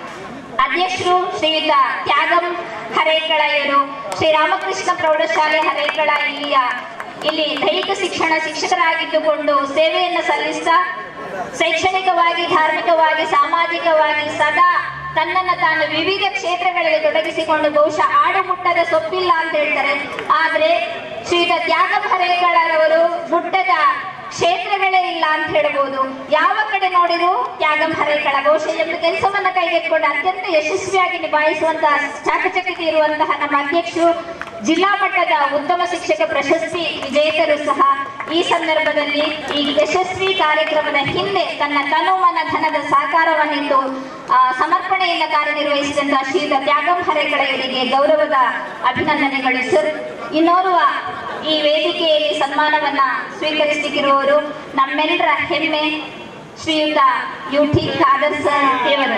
ಅಧ್ಯಕ್ಷರು ಶ್ರೀಯುತ ತ್ಯಾಗಂ ಹರೇಕಳ ಇವರು ಶ್ರೀರಾಮಕೃಷ್ಣ ಪ್ರೌಢಶಾಲೆ ಹರೇಕಳ ಇಲ್ಲಿಯ ಇಲ್ಲಿ ದೈಹಿಕ ಶಿಕ್ಷಣ ಶಿಕ್ಷಕರಾಗಿದ್ದುಕೊಂಡು ಸೇವೆಯನ್ನು ಸಲ್ಲಿಸ್ತಾ ಶೈಕ್ಷಣಿಕವಾಗಿ ಧಾರ್ಮಿಕವಾಗಿ ಸಾಮಾಜಿಕವಾಗಿ ಸದಾ ತನ್ನನ್ನು ತಾನು ವಿವಿಧ ಕ್ಷೇತ್ರಗಳಲ್ಲಿ ತೊಡಗಿಸಿಕೊಂಡು ಬಹುಶಃ ಆಡು ಮುಟ್ಟದ ಸೊಪ್ಪಿಲ್ಲ ಅಂತ ಹೇಳ್ತಾರೆ ಆದ್ರೆ ಶ್ರೀಯುತ ತ್ಯಾಗಂ ಹರೇಕಳರವರು ಮುಟ್ಟದ ಕ್ಷೇತ್ರಗಳೇ ಇಲ್ಲ ಅಂತ ಹೇಳ್ಬೋದು ಯಾವ ಕಡೆ ನೋಡಿದ್ರು ತ್ಯಾಗಂ ಹರೇಕಳ ಬಹುಶಃ ಎಂದು ಕೆಲಸವನ್ನ ಕೈಗೆತ್ತಿಕೊಂಡು ಅತ್ಯಂತ ಯಶಸ್ವಿಯಾಗಿ ನಿಭಾಯಿಸುವಂತಹ ಚಾಕಚಕ್ಯತೆ ಇರುವಂತಹ ನಮ್ಮ ಅಧ್ಯಕ್ಷರು ಜಿಲ್ಲಾ ಮಟ್ಟದ ಉತ್ತಮ ಶಿಕ್ಷಕ ಪ್ರಶಸ್ತಿ ವಿಜೇತರು ಸಹ ಈ ಸಂದರ್ಭದಲ್ಲಿ ಈ ಯಶಸ್ವಿ ಕಾರ್ಯಕ್ರಮದ ಹಿಂದೆ ತನ್ನ ತನು ಮನ ಧನದ ಸಹಕಾರವನ್ನಿಟ್ಟು ಆ, ಸಮರ್ಪಣೆಯಿಂದ ಕಾರ್ಯನಿರ್ವಹಿಸಿದಂತಹ ಶ್ರೀಯುತ ತ್ಯಾಗಂ ಹರೇಕಳ ಇವರಿಗೆ ಗೌರವದ ಅಭಿನಂದನೆಗಳು ಸರ್ ಇನ್ನೋರ್ವ ಈ ವೇದಿಕೆಯಲ್ಲಿ ಸನ್ಮಾನವನ್ನ ಸ್ವೀಕರಿಸಲಿಕ್ಕಿರುವವರು ನಮ್ಮೆಲ್ಲರ ಹೆಮ್ಮೆ ಶ್ರೀಯುತ ಯು ಟಿ ಖಾದರ್ ಸರ್ ದೇವರು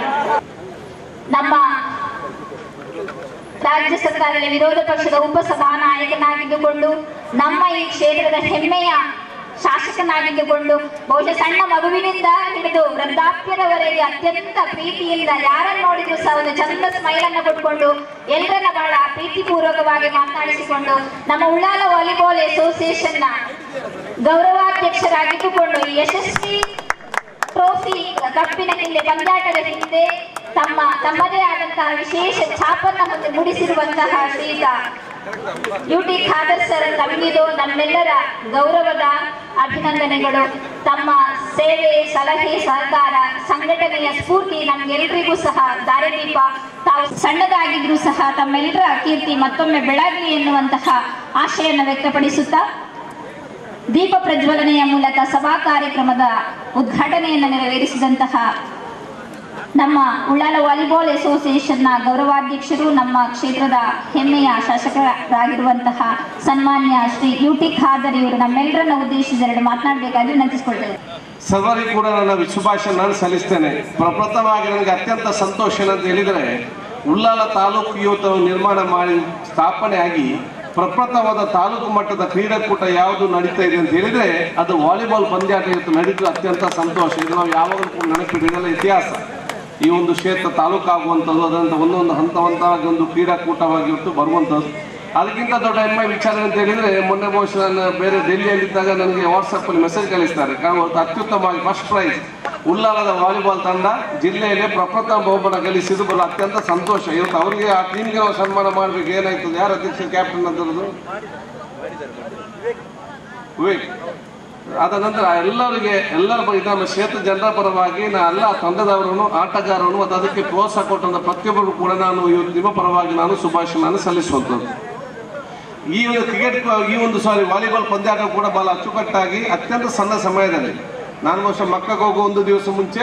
ನಮ್ಮ ರಾಜ್ಯ ಸರ್ಕಾರದ ವಿರೋಧ ಪಕ್ಷದ ಉಪಸಭಾನಾಯಕನಾಗಿದ್ದುಕೊಂಡು ನಮ್ಮ ಈ ಕ್ಷೇತ್ರದ ಹೆಮ್ಮೆಯ ಶಾಸಕನಾಗಿದ್ದುಕೊಂಡು ಬಹುಶಃ ಸಣ್ಣ ಮಗುವಿನಿಂದ ಹಿಡಿದು ವೃದ್ಧಾಪ್ಯದವರೆಗೆ ಅತ್ಯಂತ ಪ್ರೀತಿಯಿಂದ ಯಾರನ್ನು ನೋಡಿದ್ರು ಸಹ ಒಂದು ಚಂದ ಸ್ಮೈಲ್ ಅನ್ನು ಕೊಟ್ಕೊಂಡು ಎಲ್ಲರನ್ನ ಬಹಳ ಪ್ರೀತಿಪೂರ್ವಕವಾಗಿ ಮಾತನಾಡಿಸಿಕೊಂಡು ನಮ್ಮ ಉಳ್ಳಾಲ ವಾಲಿಬಾಲ್ ಅಸೋಸಿಯೇಷನ್ ನ ಗೌರವಾಧ್ಯಕ್ಷರಾಗಿದ್ದುಕೊಂಡು ಈ ಯಶಸ್ವಿ ಟ್ರೋಫಿ ಕಪ್ಪಿನ ಹಿಂದೆ ಪಂದ್ಯಾಟದ ಹಿಂದೆ ತಮ್ಮ ತಮ್ಮದೇ ಆದಂತಹ ವಿಶೇಷ ಛಾಪನ್ನ ಮುಂದೆ ಮೂಡಿಸಿರುವಂತಹ ಶ್ರೀಯುತ ಯು ಟಿ ಖಾದರ್ ಸರ್ ತಮಗಿದು ನಮ್ಮೆಲ್ಲರ ಗೌರವದ ಅಭಿನಂದನೆಗಳು ತಮ್ಮ ಸೇವೆ ಸಲಹೆ ಸಹಕಾರ ಸಂಘಟನೆಯ ಸ್ಫೂರ್ತಿ ನಮ್ಗೆಲ್ರಿಗೂ ಸಹ ದಾರಿದೀಪ ತಾವು ಸಣ್ಣದಾಗಿದ್ರು ಸಹ ತಮ್ಮೆಲ್ಲರ ಕೀರ್ತಿ ಮತ್ತೊಮ್ಮೆ ಬೆಳಗಲಿ ಎನ್ನುವಂತಹ ಆಶೆಯನ್ನು ವ್ಯಕ್ತಪಡಿಸುತ್ತಾ ದೀಪ ಪ್ರಜ್ವಲನೆಯ ಮೂಲಕ ಸಭಾ ಕಾರ್ಯಕ್ರಮದ ಉದ್ಘಾಟನೆಯನ್ನು ನೆರವೇರಿಸಿದಂತಹ ನಮ್ಮ ಉಳ್ಳಾಲ ವಾಲಿಬಾಲ್ ಅಸೋಸಿಯೇಷನ್ನ ಗೌರವಾಧ್ಯಕ್ಷರು ನಮ್ಮ ಕ್ಷೇತ್ರದ ಹೆಮ್ಮೆಯ ಶಾಸಕರಾಗಿರುವಂತಹ ಸನ್ಮಾನ್ಯ ಶ್ರೀ ಯು ಟಿ ಖಾದರ್ ಇವರು ನಮ್ಮೆಲ್ಲರನ್ನ ಉದ್ದೇಶಿಸಿ ಎರಡು ಮಾತನಾಡಬೇಕಾಗಿ ವಿನಂತಿಸಿಕೊಳ್ತೇವೆ ಸರ್ವರಿಗೂ ಕೂಡ ನನ್ನ ಶುಭಾಶಯ ನಾನು ಸಲ್ಲಿಸ್ತೇನೆ ಪ್ರಪ್ರಥಮವಾಗಿ ನನಗೆ ಅತ್ಯಂತ ಸಂತೋಷ ಏನಂತ ಹೇಳಿದರೆ ಉಳ್ಳಾಲ ತಾಲೂಕು ಇವತ್ತು ನಿರ್ಮಾಣ ಮಾಡಿ ಸ್ಥಾಪನೆ ಆಗಿ ಪ್ರಪ್ರಥಮವಾದ ತಾಲೂಕು ಮಟ್ಟದ ಕ್ರೀಡಾಕೂಟ ಯಾವುದು ನಡೀತಾ ಇದೆ ಅಂತ ಹೇಳಿದ್ರೆ ಅದು ವಾಲಿಬಾಲ್ ಪಂದ್ಯಾಟ ಇವತ್ತು ನಡೀತು ಅತ್ಯಂತ ಸಂತೋಷ ಇದು ನಾವು ಯಾವಾಗಲೂ ಕೂಡ ನೆನಪಿಟ್ಟಿದ್ದೆಲ್ಲ ಇತಿಹಾಸ ಈ ಒಂದು ಕ್ಷೇತ್ರ ತಾಲೂಕು ಆಗುವಂಥದ್ದು ಅದರಂತ ಒಂದೊಂದು ಹಂತ ಹಂತವಾಗಿ ಒಂದು ಕ್ರೀಡಾಕೂಟವಾಗಿ ಇವತ್ತು ಬರುವಂಥದ್ದು ಅದಕ್ಕಿಂತ ದೊಡ್ಡ ಹೆಮ್ಮೆ ವಿಚಾರ ಅಂತ ಹೇಳಿದ್ರೆ ಮೊನ್ನೆ ಬಹುಶಃ ನಾನು ಬೇರೆ ಡೆಲ್ಲಿಯಲ್ಲಿದ್ದಾಗ ನನಗೆ ವಾಟ್ಸಪ್ ಅಲ್ಲಿ ಮೆಸೇಜ್ ಕಳಿಸ್ತಾರೆ ಕಾರಣ ಅವತ್ತು ಅತ್ಯುತ್ತಮವಾಗಿ ಫಸ್ಟ್ ಪ್ರೈಸ್ ಉಳ್ಳಾಲದ ವಾಲಿಬಾಲ್ ತಂಡ ಜಿಲ್ಲೆಯಲ್ಲಿ ಪ್ರಪ್ರಥಮ ಬಹುಮಾನ ಗಳಿಸಿದ್ದು ಬರೋ ಅತ್ಯಂತ ಸಂತೋಷ ಇವತ್ತು ಅವರಿಗೆ ಆ ಟೀಮ್ಗೆ ನಾವು ಸನ್ಮಾನ ಮಾಡ್ಬೇಕು ಏನಾಯ್ತದೆ ಯಾರು ಅಧ್ಯಕ್ಷ ಕ್ಯಾಪ್ಟನ್ ಅಂತದ್ದು ವಿವೇಕ್ ಅದ ನಂತರ ಎಲ್ಲರಿಗೆ ಎಲ್ಲರ ಬಗ್ಗೆ ನಮ್ಮ ಕ್ಷೇತ್ರ ಜನರ ಪರವಾಗಿ ನಾ ಎಲ್ಲ ತಂಡದವರನ್ನು ಆಟಗಾರರನ್ನು ಮತ್ತು ಅದಕ್ಕೆ ಪ್ರೋತ್ಸಾಹ ಕೊಟ್ಟಂತ ಪ್ರತಿಯೊಬ್ಬರು ಕೂಡ ನಾನು ಇವತ್ತು ನಿಮ್ಮ ಪರವಾಗಿ ನಾನು ಶುಭಾಶಯವನ್ನು ಸಲ್ಲಿಸುವಂಥದ್ದು ಈ ಒಂದು ಕ್ರಿಕೆಟ್ ಈ ಒಂದು ಸಾರಿ ವಾಲಿಬಾಲ್ ಪಂದ್ಯಾಟ ಕೂಡ ಬಹಳ ಅಚ್ಚುಕಟ್ಟಾಗಿ ಅತ್ಯಂತ ಸಣ್ಣ ಸಮಯದಲ್ಲಿ ನಾನು ಬಹುಶಃ ಮಕ್ಕಕ್ಕೆ ಹೋಗೋ ಒಂದು ದಿವಸ ಮುಂಚೆ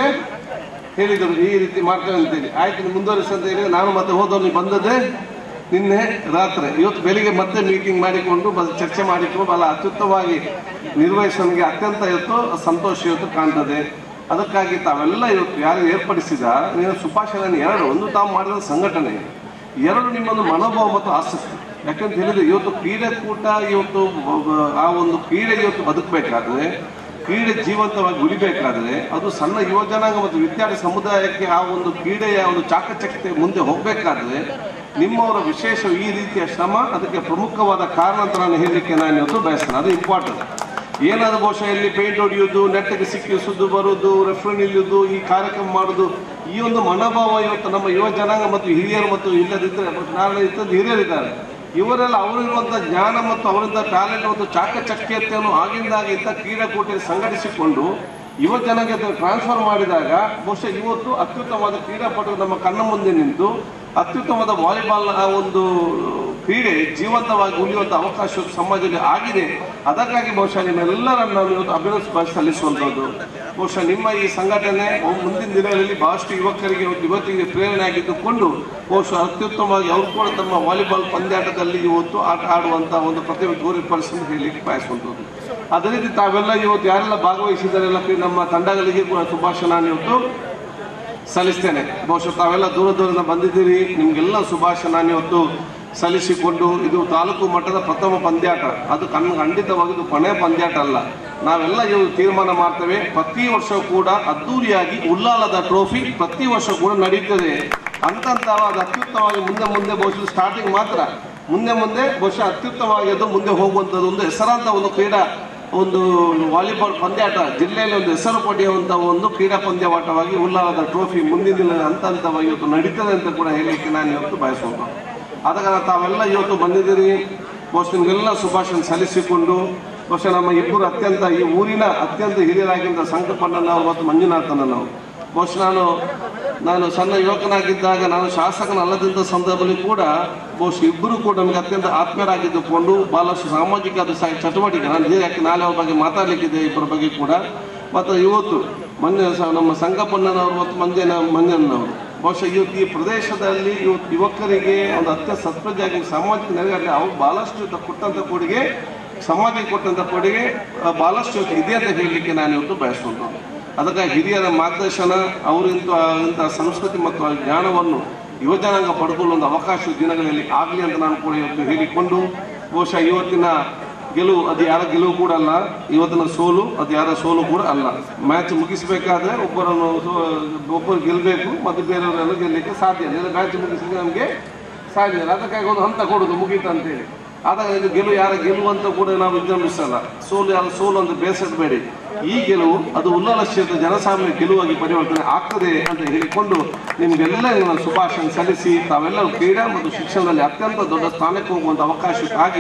ಹೇಳಿದರು ಈ ರೀತಿ ಮಾಡ್ತೇವೆ ಅಂತೇಳಿ ಆಯ್ತು ನೀವು ಮುಂದುವರಿಸಿ ಅಂತ ಹೇಳಿ ನಾನು ಮತ್ತೆ ಹೋದವ್ರು ನೀವು ಬಂದದ್ದೇ ನಿನ್ನೆ ರಾತ್ರಿ ಇವತ್ತು ಬೆಳಿಗ್ಗೆ ಮತ್ತೆ ಮೀಟಿಂಗ್ ಮಾಡಿಕೊಂಡು ಬ- ಚರ್ಚೆ ಮಾಡಿಕೊಂಡು ಬಹಳ ಅತ್ಯುತ್ತಮವಾಗಿ ನಿರ್ವಹಿಸೋನಿಗೆ ಅತ್ಯಂತ ಇವತ್ತು ಸಂತೋಷ ಇವತ್ತು ಕಾಣ್ತದೆ ಅದಕ್ಕಾಗಿ ತಾವೆಲ್ಲ ಇವತ್ತು ಯಾರು ಏರ್ಪಡಿಸಿದ ನೀವು ಸುಭಾಷಣೆ ಎರಡು ಒಂದು ತಾವು ಮಾಡಿದ ಸಂಘಟನೆ ಎರಡು ನಿಮ್ಮೊಂದು ಮನೋಭಾವ ಮತ್ತು ಆಸಕ್ತಿ ಯಾಕಂತ ಹೇಳಿದ್ರೆ ಇವತ್ತು ಕ್ರೀಡಾಕೂಟ ಇವತ್ತು ಬ- ಬ- ಆ ಒಂದು ಕ್ರೀಡೆ ಇವತ್ತು ಬದುಕಬೇಕಾದ್ರೆ ಕ್ರೀಡೆ ಜೀವಂತವಾಗಿ ಉಳಿಬೇಕಾದ್ರೆ ಅದು ಸಣ್ಣ ಯುವ ಜನಾಂಗ ಮತ್ತು ವಿದ್ಯಾರ್ಥಿ ಸಮುದಾಯಕ್ಕೆ ಆ ಒಂದು ಕ್ರೀಡೆಯ ಒಂದು ಚಾಕಚಕ್ಯತೆ ಮುಂದೆ ಹೋಗಬೇಕಾದ್ರೆ ನಿಮ್ಮವರ ವಿಶೇಷ ಈ ರೀತಿಯ ಶ್ರಮ ಅದಕ್ಕೆ ಪ್ರಮುಖವಾದ ಕಾರಣ ಅಂತ ನಾನು ಹೇಳಲಿಕ್ಕೆ ನಾನು ಇವತ್ತು ಬಯಸ್ತೇನೆ ಅದು ಇಂಪಾರ್ಟೆಂಟ್ ಏನಾದ್ರು ಬಹುಶಃ ಇಲ್ಲಿ ಪೇಂಟ್ ಹೊಡೆಯೋದು ನೆಟ್ಟಿಗೆ ಸಿಕ್ಕಿಸುದು ಬರುವುದು ರೆಫ್ರಿ ನಿಲ್ಲುವುದು ಈ ಕಾರ್ಯಕ್ರಮ ಮಾಡೋದು ಈ ಒಂದು ಮನೋಭಾವ ಇವತ್ತು ನಮ್ಮ ಯುವ ಜನಾಂಗ ಮತ್ತು ಹಿರಿಯರು ಮತ್ತು ಇಲ್ಲದಿದ್ದರೆ ನಾನು ಇರ್ತದ್ದು ಹಿರಿಯರಿದ್ದಾರೆ ಇವರೆಲ್ಲ ಅವರಿರುವಂಥ ಜ್ಞಾನ ಮತ್ತು ಅವರಿಂದ ಟ್ಯಾಲೆಂಟ್ ಮತ್ತು ಚಾಕಚಕ್ಯತೆಯನ್ನು ಆಗಿಂದಾಗ ಇಂಥ ಕ್ರೀಡಾಕೂಟದಲ್ಲಿ ಸಂಘಟಿಸಿಕೊಂಡು ಯುವ ಜನಕ್ಕೆ ಟ್ರಾನ್ಸ್ಫರ್ ಮಾಡಿದಾಗ ಬಹುಶಃ ಇವತ್ತು ಅತ್ಯುತ್ತಮವಾದ ಕ್ರೀಡಾಪಟು ನಮ್ಮ ಕಣ್ಣ ಮುಂದೆ ನಿಂತು ಅತ್ಯುತ್ತಮವಾದ ವಾಲಿಬಾಲ್ ಆ ಒಂದು ಕ್ರೀಡೆ ಜೀವಂತವಾಗಿ ಉಳಿಯುವಂಥ ಅವಕಾಶ ಇವತ್ತು ಸಮಾಜದಲ್ಲಿ ಆಗಿದೆ ಅದಕ್ಕಾಗಿ ಬಹುಶಃ ನಿಮ್ಮೆಲ್ಲರನ್ನು ನಾನು ಇವತ್ತು ಅಭಿನಂದಿಸ ಸಲ್ಲಿಸುವಂಥದ್ದು ಬಹುಶಃ ನಿಮ್ಮ ಈ ಸಂಘಟನೆ ಮುಂದಿನ ದಿನಗಳಲ್ಲಿ ಬಹಳಷ್ಟು ಯುವಕರಿಗೆ ಇವತ್ತು ಯುವತಿಗೆ ಪ್ರೇರಣೆ ಆಗಿದ್ದುಕೊಂಡು ಬಹುಶಃ ಅತ್ಯುತ್ತಮವಾಗಿ ಅವರು ಕೂಡ ತಮ್ಮ ವಾಲಿಬಾಲ್ ಪಂದ್ಯಾಟದಲ್ಲಿ ಇವತ್ತು ಆಟ ಆಡುವಂಥ ಒಂದು ಪ್ರತಿಭೆ ತೋರಿಪಡಿಸಿ ಅಂತ ಹೇಳಲಿಕ್ಕೆ ಬಯಸುವಂಥದ್ದು ಅದೇ ರೀತಿ ತಾವೆಲ್ಲ ಇವತ್ತು ಯಾರೆಲ್ಲ ಭಾಗವಹಿಸಿದಾರೆಲ್ಲ ನಮ್ಮ ತಂಡಗಳಿಗೆ ಕೂಡ ಶುಭಾಶಯ ನಾನು ಇವತ್ತು ಸಲ್ಲಿಸ್ತೇನೆ ಬಹುಶಃ ತಾವೆಲ್ಲ ದೂರ ದೂರದಿಂದ ಬಂದಿದ್ದೀರಿ ನಿಮಗೆಲ್ಲ ಶುಭಾಶಯ ನಾನು ಇವತ್ತು ಸಲ್ಲಿಸಿಕೊಂಡು ಇದು ತಾಲೂಕು ಮಟ್ಟದ ಪ್ರಥಮ ಪಂದ್ಯಾಟ ಅದು ಕಣ್ ಖಂಡಿತವಾಗಿ ಇದು ಕೊನೆಯ ಪಂದ್ಯಾಟ ಅಲ್ಲ ನಾವೆಲ್ಲ ಇವು ತೀರ್ಮಾನ ಮಾಡ್ತೇವೆ ಪ್ರತಿ ವರ್ಷ ಕೂಡ ಅದ್ದೂರಿಯಾಗಿ ಉಲ್ಲಾಲದ ಟ್ರೋಫಿ ಪ್ರತಿ ವರ್ಷ ಕೂಡ ನಡೀತದೆ ಅಂತಂತ ಅದು ಅತ್ಯುತ್ತಮವಾಗಿ ಮುಂದೆ ಮುಂದೆ ಬಹುಶಃ ಸ್ಟಾರ್ಟಿಂಗ್ ಮಾತ್ರ ಮುಂದೆ ಮುಂದೆ ಬಹುಶಃ ಅತ್ಯುತ್ತಮವಾಗಿ ಅದು ಮುಂದೆ ಹೋಗುವಂಥದ್ದು ಒಂದು ಹೆಸರಾಂತ ಒಂದು ಕ್ರೀಡಾ ಒಂದು ವಾಲಿಬಾಲ್ ಪಂದ್ಯಾಟ ಜಿಲ್ಲೆಯಲ್ಲಿ ಒಂದು ಹೆಸರು ಪಡೆಯುವಂಥ ಒಂದು ಕ್ರೀಡಾ ಪಂದ್ಯವಾಟವಾಗಿ ಉಲ್ಲಾಲದ ಟ್ರೋಫಿ ಮುಂದಿನ ದಿನ ಹಂತ ಹಂತವಾಗಿ ಇವತ್ತು ನಡೀತದೆ ಅಂತ ಕೂಡ ಹೇಳಲಿಕ್ಕೆ ನಾನು ಇವತ್ತು ಬಯಸುವುದು ಆದ ಕಾರಣ ತಾವೆಲ್ಲ ಇವತ್ತು ಬಂದಿದ್ದೀರಿ ಬಹುಶಃ ನಿಮಗೆಲ್ಲ ಶುಭಾಶಯ ಸಲ್ಲಿಸಿಕೊಂಡು ಬಹುಶಃ ನಮ್ಮ ಇಬ್ಬರು ಅತ್ಯಂತ ಈ ಊರಿನ ಅತ್ಯಂತ ಹಿರಿಯರಾಗಿದ್ದ ಸಂಕಪ್ಪಣ್ಣನವರು ಮತ್ತು ಮಂಜುನಾಥನವರು ಬಹುಶಃ ನಾನು ನಾನು ಸಣ್ಣ ಯುವಕನಾಗಿದ್ದಾಗ ನಾನು ಶಾಸಕನಲ್ಲದಂಥ ಸಂದರ್ಭದಲ್ಲಿ ಕೂಡ ಬಹುಶಃ ಇಬ್ಬರು ಕೂಡ ನಮಗೆ ಅತ್ಯಂತ ಆತ್ಮೀಯರಾಗಿದ್ದುಕೊಂಡು ಬಹಳಷ್ಟು ಸಾಮಾಜಿಕ ಅದು ಸ- ಚಟುವಟಿಕೆ ನಾನು ಇದೇ ಯಾಕೆ ನಾಳೆ ಅವ್ರ ಬಗ್ಗೆ ಮಾತಾಡಲಿಕ್ಕಿದೆ ಇಬ್ಬರ ಬಗ್ಗೆ ಕೂಡ ಮತ್ತು ಇವತ್ತು ಮಂಜ ಸ- ನಮ್ಮ ಸಂಗಪ್ಪಣ್ಣನವರು ಮತ್ತು ಮಂಜನ ಮಂಜನವರು ಬಹುಶಃ ಇವತ್ತು ಈ ಪ್ರದೇಶದಲ್ಲಿ ಇವತ್ತು ಯುವಕರಿಗೆ ಒಂದು ಅತ್ಯಂತ ಸತ್ಪ್ರಜೆಯಾಗಿ ಸಾಮಾಜಿಕ ನೆರಗಾಗಲಿ ಅವ್ರು ಬಹಳಷ್ಟು ಇವತ್ತು ಕೊಟ್ಟಂಥ ಕೊಡುಗೆ ಸಮಾಜಕ್ಕೆ ಕೊಟ್ಟಂಥ ಕೊಡುಗೆ ಆ, ಬಹಳಷ್ಟು ಇವತ್ತು ಇದೆ ಅಂತ ಹೇಳಲಿಕ್ಕೆ ನಾನು ಇವತ್ತು ಬಯಸುವಂಥದ್ದು ಅದಕ್ಕಾಗಿ ಹಿರಿಯರ ಮಾರ್ಗದರ್ಶನ ಅವರಿಂತ ಇಂಥ ಸಂಸ್ಕೃತಿ ಮತ್ತು ಆ ಜ್ಞಾನವನ್ನು ಯುವಜನಾಂಗ ಪಡ್ಕೊಳ್ಳೋ ಒಂದು ಅವಕಾಶ ದಿನಗಳಲ್ಲಿ ಆಗಲಿ ಅಂತ ನಾನು ಕೂಡ ಇವತ್ತು ಹೇಳಿಕೊಂಡು ಬಹುಶಃ ಇವತ್ತಿನ ಗೆಲುವು ಅದು ಯಾರ ಗೆಲುವು ಕೂಡ ಅಲ್ಲ ಇವತ್ತಿನ ಸೋಲು ಅದು ಯಾರ ಸೋಲು ಕೂಡ ಅಲ್ಲ ಮ್ಯಾಚ್ ಮುಗಿಸಬೇಕಾದ್ರೆ ಒಬ್ಬರನ್ನು ಸೋ- ಒಬ್ಬರು ಗೆಲ್ಲಬೇಕು ಮತ್ತು ಬೇರೆಯವರೆಲ್ಲ ಗೆಲ್ಲಲಿಕ್ಕೆ ಸಾಧ್ಯ ಇಲ್ಲ ಮ್ಯಾಚ್ ಮುಗಿಸಲಿಕ್ಕೆ ನಮಗೆ ಸಾಧ್ಯ ಇಲ್ಲ ಅದಕ್ಕಾಗಿ ಒಂದು ಹಂತ ಕೊಡೋದು ಮುಗೀತು ಅಂತೇಳಿ ಆದಾಗ ಇದು ಗೆಲುವು ಯಾರ ಗೆಲುವು ಅಂತ ಕೂಡ ನಾವು ವಿಜೃಂಭಿಸಲ್ಲ ಸೋಲು ಯಾರ ಸೋಲು ಅಂತ ಬೇಸರಬೇಡಿ ಈ ಗೆಲುವು ಅದು ಉಲ್ಲಾಲ ಕ್ಷೇತ್ರ ಜನಸಾಮಾನ್ಯ ಗೆಲುವಾಗಿ ಪರಿವರ್ತನೆ ಆಗ್ತದೆ ಅಂತ ಹೇಳಿಕೊಂಡು ನಿಮಗೆಲ್ಲ ನಾನು ಶುಭಾಶಯ ಸಲ್ಲಿಸಿ ತಾವೆಲ್ಲರೂ ಕ್ರೀಡಾ ಮತ್ತು ಶಿಕ್ಷಣದಲ್ಲಿ ಅತ್ಯಂತ ದೊಡ್ಡ ಸ್ಥಾನಕ್ಕೆ ಹೋಗುವಂಥ ಅವಕಾಶಕ್ಕಾಗಿ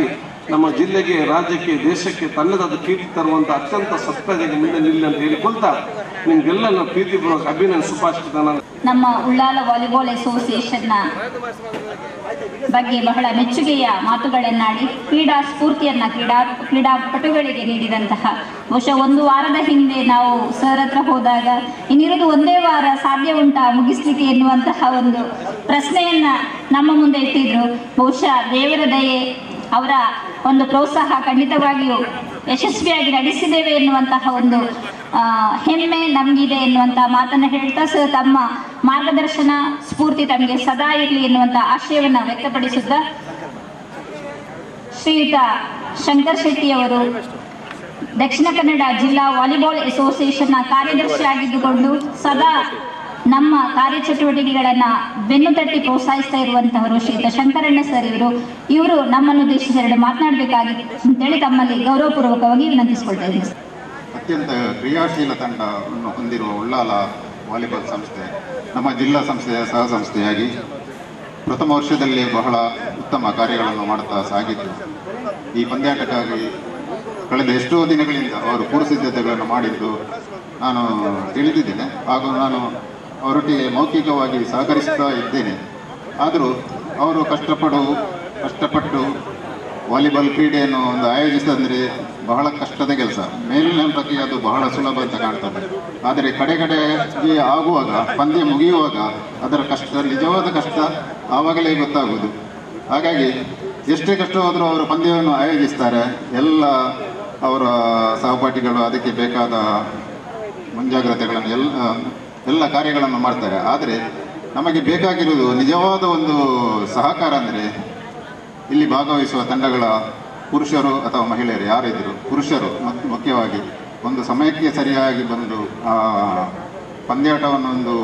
ನಮ್ಮ ಜಿಲ್ಲೆಗೆ ರಾಜ್ಯಕ್ಕೆ ದೇಶಕ್ಕೆ ತನ್ನದಾದ ಕೀರ್ತಿ ತರುವಂತ ಅತ್ಯಂತ ಸತ್ಪ್ರಜೆಗೆ ಮುಂದೆ ನಿಲ್ಲಿ ಅಂತ ಹೇಳಿಕೊಳ್ತಾ ನಿಮ್ಗೆಲ್ಲ ನಾನು ಪ್ರೀತಿಪೂರ್ವಕ ಅಭಿನಂದನೆ ಸುಭಾಷಿತ ನಮ್ಮ ಉಳ್ಳಾಲ ವಾಲಿಬಾಲ್ ಅಸೋಸಿಯೇಷನ್ನ ಬಗ್ಗೆ ಬಹಳ ಮೆಚ್ಚುಗೆಯ ಮಾತುಗಳನ್ನಾಡಿ ಕ್ರೀಡಾ ಸ್ಫೂರ್ತಿಯನ್ನ ಕ್ರೀಡಾ ಕ್ರೀಡಾಪಟುಗಳಿಗೆ ನೀಡಿದಂತಹ ಬಹುಶಃ ಒಂದು ವಾರದ ಹಿಂದೆ ನಾವು ಸರ್ ಹತ್ರ ಹೋದಾಗ ಇನ್ನಿರೋದು ಒಂದೇ ವಾರ ಸಾಧ್ಯ ಉಂಟಾ ಮುಗಿಸ್ಲಿಕ್ಕೆ ಎನ್ನುವಂತಹ ಒಂದು ಪ್ರಶ್ನೆಯನ್ನ ನಮ್ಮ ಮುಂದೆ ಇಟ್ಟಿದ್ರು ಬಹುಶಃ ದೇವರ ದಯೆ ಅವರ ಒಂದು ಪ್ರೋತ್ಸಾಹ ಖಂಡಿತವಾಗಿಯೂ ಯಶಸ್ವಿಯಾಗಿ ನಡೆಸಿದ್ದೇವೆ ಎನ್ನುವಂತಹ ಒಂದು ಆ, ಹೆಮ್ಮೆ ನಮಗಿದೆ ಎನ್ನುವಂತಹ ಮಾತನ್ನು ಹೇಳ್ತಾ ಸರ್ ತಮ್ಮ ಮಾರ್ಗದರ್ಶನ ಸ್ಫೂರ್ತಿ ತಮಗೆ ಸದಾ ಇರಲಿ ಎನ್ನುವಂತ ಆಶಯವನ್ನು ವ್ಯಕ್ತಪಡಿಸುತ್ತಾ ಶ್ರೀಯುತ ಶಂಕರ್ ಶೆಟ್ಟಿಯವರು ದಕ್ಷಿಣ ಕನ್ನಡ ಜಿಲ್ಲಾ ವಾಲಿಬಾಲ್ ಅಸೋಸಿಯೇಷನ್ನ ಕಾರ್ಯದರ್ಶಿಯಾಗಿದ್ದುಕೊಂಡು ಸದಾ ನಮ್ಮ ಕಾರ್ಯಚಟುವಟಿಕೆಗಳನ್ನ ಬೆನ್ನು ತಟ್ಟಿ ಪ್ರೋತ್ಸಾಹಿಸ್ತಾ ಇರುವಂತಹವರು ಶ್ರೀಯುತ ಶಂಕರಣ್ಣ ಸರ್ ಇವರು ಇವರು ನಮ್ಮನ್ನು ಉದ್ದೇಶಿಸಿ ಎರಡು ಮಾತನಾಡಬೇಕಾಗಿ ಅಂತೇಳಿ ತಮ್ಮಲ್ಲಿ ಗೌರವಪೂರ್ವಕವಾಗಿ ವಿನಂತಿಸಿಕೊಳ್ತಾ ಇದ್ದೀನಿ ಸರ್. ಅತ್ಯಂತ ಕ್ರಿಯಾಶೀಲ ತಂಡವನ್ನು ಹೊಂದಿರುವ ಉಳ್ಳಾಲ ವಾಲಿಬಾಲ್ ಸಂಸ್ಥೆ ನಮ್ಮ ಜಿಲ್ಲಾ ಸಂಸ್ಥೆಯ ಸಹ ಸಂಸ್ಥೆಯಾಗಿ ಪ್ರಥಮ ವರ್ಷದಲ್ಲಿ ಬಹಳ ಉತ್ತಮ ಕಾರ್ಯಗಳನ್ನು ಮಾಡುತ್ತಾ ಸಾಗಿದ್ದು ಈ ಪಂದ್ಯಾಟಕ್ಕಾಗಿ ಕಳೆದ ಎಷ್ಟೋ ದಿನಗಳಿಂದ ಅವರು ಪೂರ್ವ ಸಿದ್ಧತೆಗಳನ್ನು ಮಾಡಿದ್ದು ನಾನು ತಿಳಿದಿದ್ದೇನೆ ಹಾಗೂ ನಾನು ಅವರೊಟ್ಟಿಗೆ ಮೌಖಿಕವಾಗಿ ಸಹಕರಿಸ್ತಾ ಇದ್ದೇನೆ ಆದರೂ ಅವರು ಕಷ್ಟಪಡು ಕಷ್ಟಪಟ್ಟು ವಾಲಿಬಾಲ್ ಕ್ರೀಡೆಯನ್ನು ಒಂದು ಆಯೋಜಿಸಿದಂದ್ರೆ ಬಹಳ ಕಷ್ಟದ ಕೆಲಸ ಮೇಲಿನ ಬಗ್ಗೆ ಅದು ಬಹಳ ಸುಲಭ ಅಂತ ಕಾಣ್ತದೆ ಆದರೆ ಕಡೆ ಕಡೆಗೆ ಆಗುವಾಗ ಪಂದ್ಯ ಮುಗಿಯುವಾಗ ಅದರ ಕಷ್ಟ ನಿಜವಾದ ಕಷ್ಟ ಆವಾಗಲೇ ಗೊತ್ತಾಗುವುದು ಹಾಗಾಗಿ ಎಷ್ಟೇ ಕಷ್ಟವಾದರೂ ಅವರು ಪಂದ್ಯವನ್ನು ಆಯೋಜಿಸ್ತಾರೆ ಎಲ್ಲ ಅವರ ಸಹಪಾಠಿಗಳು ಅದಕ್ಕೆ ಬೇಕಾದ ಮುಂಜಾಗ್ರತೆಗಳನ್ನು ಎಲ್ಲ ಎಲ್ಲ ಕಾರ್ಯಗಳನ್ನು ಮಾಡ್ತಾರೆ ಆದರೆ ನಮಗೆ ಬೇಕಾಗಿರುವುದು ನಿಜವಾದ ಒಂದು ಸಹಕಾರ ಅಂದರೆ ಇಲ್ಲಿ ಭಾಗವಹಿಸುವ ತಂಡಗಳ ಪುರುಷರು ಅಥವಾ ಮಹಿಳೆಯರು ಯಾರಿದ್ರು ಪುರುಷರು ಮತ್ತು ಮುಖ್ಯವಾಗಿ ಒಂದು ಸಮಯಕ್ಕೆ ಸರಿಯಾಗಿ ಬಂದು ಆ ಪಂದ್ಯಾಟವನ್ನು ಒಂದು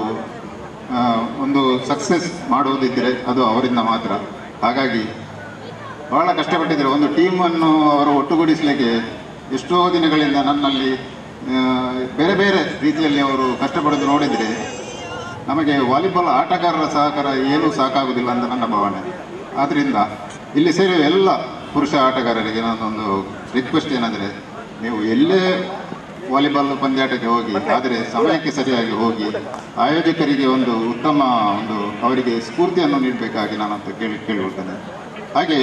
ಆ, ಒಂದು ಸಕ್ಸಸ್ ಮಾಡುವುದಿದ್ದರೆ ಅದು ಅವರಿಂದ ಮಾತ್ರ ಹಾಗಾಗಿ ಬಹಳ ಕಷ್ಟಪಟ್ಟಿದ್ದಾರೆ ಒಂದು ಟೀಮನ್ನು ಅವರು ಒಟ್ಟುಗೂಡಿಸಲಿಕ್ಕೆ ಎಷ್ಟೋ ದಿನಗಳಿಂದ ನನ್ನಲ್ಲಿ ಆ, ಬೇರೆ ಬೇರೆ ರೀತಿಯಲ್ಲಿ ಅವರು ಕಷ್ಟಪಡೋದು ನೋಡಿದರೆ ನಮಗೆ ವಾಲಿಬಾಲ್ ಆಟಗಾರರ ಸಹಕಾರ ಏನೂ ಸಾಕಾಗುವುದಿಲ್ಲ ಅಂತ ನನ್ನ ಭಾವನೆ ಆದ್ದರಿಂದ ಇಲ್ಲಿ ಸೇರುವ ಎಲ್ಲ ಪುರುಷ ಆಟಗಾರರಿಗೆ ನನ್ನೊಂದು ರಿಕ್ವೆಸ್ಟ್ ಏನಂದರೆ ನೀವು ಎಲ್ಲೇ ವಾಲಿಬಾಲ್ ಪಂದ್ಯಾಟಕ್ಕೆ ಹೋಗಿ ಆದರೆ ಸಮಯಕ್ಕೆ ಸರಿಯಾಗಿ ಹೋಗಿ ಆಯೋಜಕರಿಗೆ ಒಂದು ಉತ್ತಮ ಒಂದು ಅವರಿಗೆ ಸ್ಫೂರ್ತಿಯನ್ನು ನೀಡಬೇಕಾಗಿ ನಾನಂತ ಕೇಳಿ ಕೇಳಿಕೊಳ್ತೇನೆ ಹಾಗೆ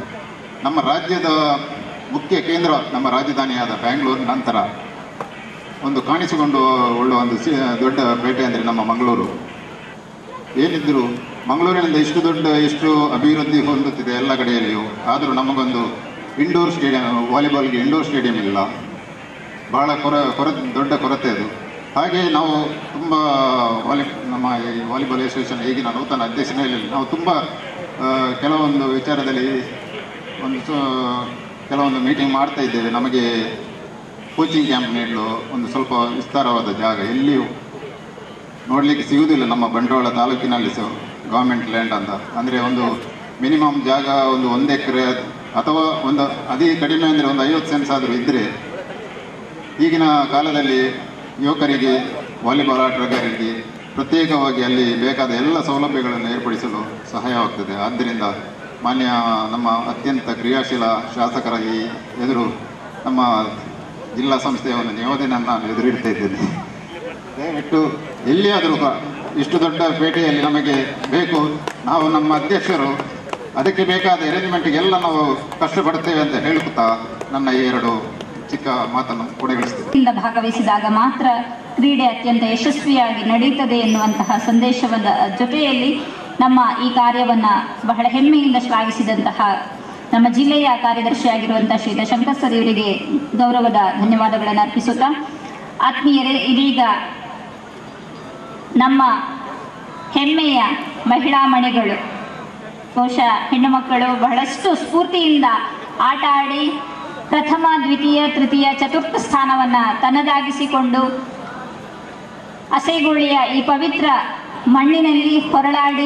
ನಮ್ಮ ರಾಜ್ಯದ ಮುಖ್ಯ ಕೇಂದ್ರ ನಮ್ಮ ರಾಜಧಾನಿಯಾದ ಬ್ಯಾಂಗ್ಳೂರು ನಂತರ ಒಂದು ಕಾಣಿಸಿಕೊಂಡು ಉಳ್ಳ ಒಂದು ಸಿ- ದೊಡ್ಡ ಪೇಟೆ ಅಂದರೆ ನಮ್ಮ ಮಂಗಳೂರು ಏನಿದ್ರು ಮಂಗಳೂರಿನಿಂದ ಇಷ್ಟು ದೊಡ್ಡ ಎಷ್ಟು ಅಭಿವೃದ್ಧಿ ಹೊಂದುತ್ತಿದೆ ಎಲ್ಲ ಕಡೆಯಲ್ಲಿಯೂ ಆದರೂ ನಮಗೊಂದು ಇಂಡೋರ್ ಸ್ಟೇಡಿಯಂ ವಾಲಿಬಾಲ್ಗೆ ಇಂಡೋರ್ ಸ್ಟೇಡಿಯಂ ಇಲ್ಲ ಬಹಳ ಕೊರ ಕೊರ ದೊಡ್ಡ ಕೊರತೆ ಅದು ಹಾಗೆ ನಾವು ತುಂಬ ವಾಲಿ ನಮ್ಮ ಈ ವಾಲಿಬಾಲ್ ಅಸೋಸಿಯೇಷನ್ ಈಗಿನ ನೂತನ ಅಧ್ಯಕ್ಷನಲ್ಲಿ ನಾವು ತುಂಬ ಆ, ಕೆಲವೊಂದು ವಿಚಾರದಲ್ಲಿ ಒಂದು ಸ- ಕೆಲವೊಂದು ಮೀಟಿಂಗ್ ಮಾಡ್ತಾ ಇದ್ದೇವೆ ನಮಗೆ ಕೋಚಿಂಗ್ ಕ್ಯಾಂಪ್ ನೀಡಲು ಒಂದು ಸ್ವಲ್ಪ ವಿಸ್ತಾರವಾದ ಜಾಗ ಎಲ್ಲಿಯೂ ನೋಡಲಿಕ್ಕೆ ಸಿಗುವುದಿಲ್ಲ ನಮ್ಮ ಬಂಟ್ವಾಳ ತಾಲೂಕಿನಲ್ಲಿ ಸಹ ಗೌರ್ಮೆಂಟ್ ಲ್ಯಾಂಡ್ ಅಂತ ಅಂದರೆ ಒಂದು ಮಿನಿಮಮ್ ಜಾಗ ಒಂದು ಒಂದು ಎಕರೆ ಅಥವಾ ಒಂದು ಅತಿ ಕಡಿಮೆ ಅಂದರೆ ಒಂದು ಐವತ್ತು ಸೆನ್ಸ್ ಆದರೂ ಇದ್ದರೆ ಈಗಿನ ಕಾಲದಲ್ಲಿ ಯುವಕರಿಗೆ ವಾಲಿಬಾಲ್ ಆಟಗಾರರಿಗೆ ಪ್ರತ್ಯೇಕವಾಗಿ ಅಲ್ಲಿ ಬೇಕಾದ ಎಲ್ಲ ಸೌಲಭ್ಯಗಳನ್ನು ಏರ್ಪಡಿಸಲು ಸಹಾಯವಾಗ್ತದೆ ಆದ್ದರಿಂದ ಮಾನ್ಯ ನಮ್ಮ ಅತ್ಯಂತ ಕ್ರಿಯಾಶೀಲ ಶಾಸಕರ ಈ ಎದುರು ನಮ್ಮ ಜಿಲ್ಲಾ ಸಂಸ್ಥೆಯ ಒಂದು ನಿಯೋಜನೆಯನ್ನು ನಾನು ಎದುರಿಡ್ತಾ ಇದ್ದೇನೆ ದಯವಿಟ್ಟು ಎಲ್ಲಿಯಾದರೂ ಕ- ಇಷ್ಟು ದೊಡ್ಡ ಪೇಟೆಯಲ್ಲಿ ನಮಗೆ ಬೇಕು ನಾವು ನಮ್ಮ ಅಧ್ಯಕ್ಷರು ಅದಕ್ಕೆ ಬೇಕಾದ ಅರೇಂಜ್ಮೆಂಟ್ಗೆಲ್ಲ ನಾವು ಕಷ್ಟಪಡ್ತೇವೆ ಅಂತ ಹೇಳುತ್ತಾ ನನ್ನ ಈ ಎರಡು ಚಿಕ್ಕ ಮಾತನ್ನು ಕೊನೆಗೊಳಿಸ್ತೇನೆ ಇಂದ ಭಾಗವಹಿಸಿದಾಗ ಮಾತ್ರ ಕ್ರೀಡೆ ಅತ್ಯಂತ ಯಶಸ್ವಿಯಾಗಿ ನಡೀತದೆ ಎನ್ನುವಂತಹ ಸಂದೇಶದ ಜೊತೆಯಲ್ಲಿ ನಮ್ಮ ಈ ಕಾರ್ಯವನ್ನ ಬಹಳ ಹೆಮ್ಮೆಯಿಂದ ಶ್ಲಾಘಿಸಿದಂತಹ ನಮ್ಮ ಜಿಲ್ಲೆಯ ಕಾರ್ಯದರ್ಶಿಯಾಗಿರುವಂತಹ ಶ್ರೀಯುತ ಶಂಕರ್ ಸರ್ ಇವರಿಗೆ ಗೌರವದ ಧನ್ಯವಾದಗಳನ್ನು ಅರ್ಪಿಸುತ್ತಾ ಆತ್ಮೀಯರೇ ಇದೀಗ ನಮ್ಮ ಹೆಮ್ಮೆಯ ಮಹಿಳಾ ಮಣಿಗಳು ಬಹುಶಃ ಹೆಣ್ಣು ಮಕ್ಕಳು ಬಹಳಷ್ಟು ಸ್ಫೂರ್ತಿಯಿಂದ ಆಟ ಆಡಿ ಪ್ರಥಮ ದ್ವಿತೀಯ ತೃತೀಯ ಚತುರ್ಥ ಸ್ಥಾನವನ್ನ ತನ್ನದಾಗಿಸಿಕೊಂಡು ಅಸೆಗುಳಿಯ ಈ ಪವಿತ್ರ ಮಣ್ಣಿನಲ್ಲಿ ಹೊರಳಾಡಿ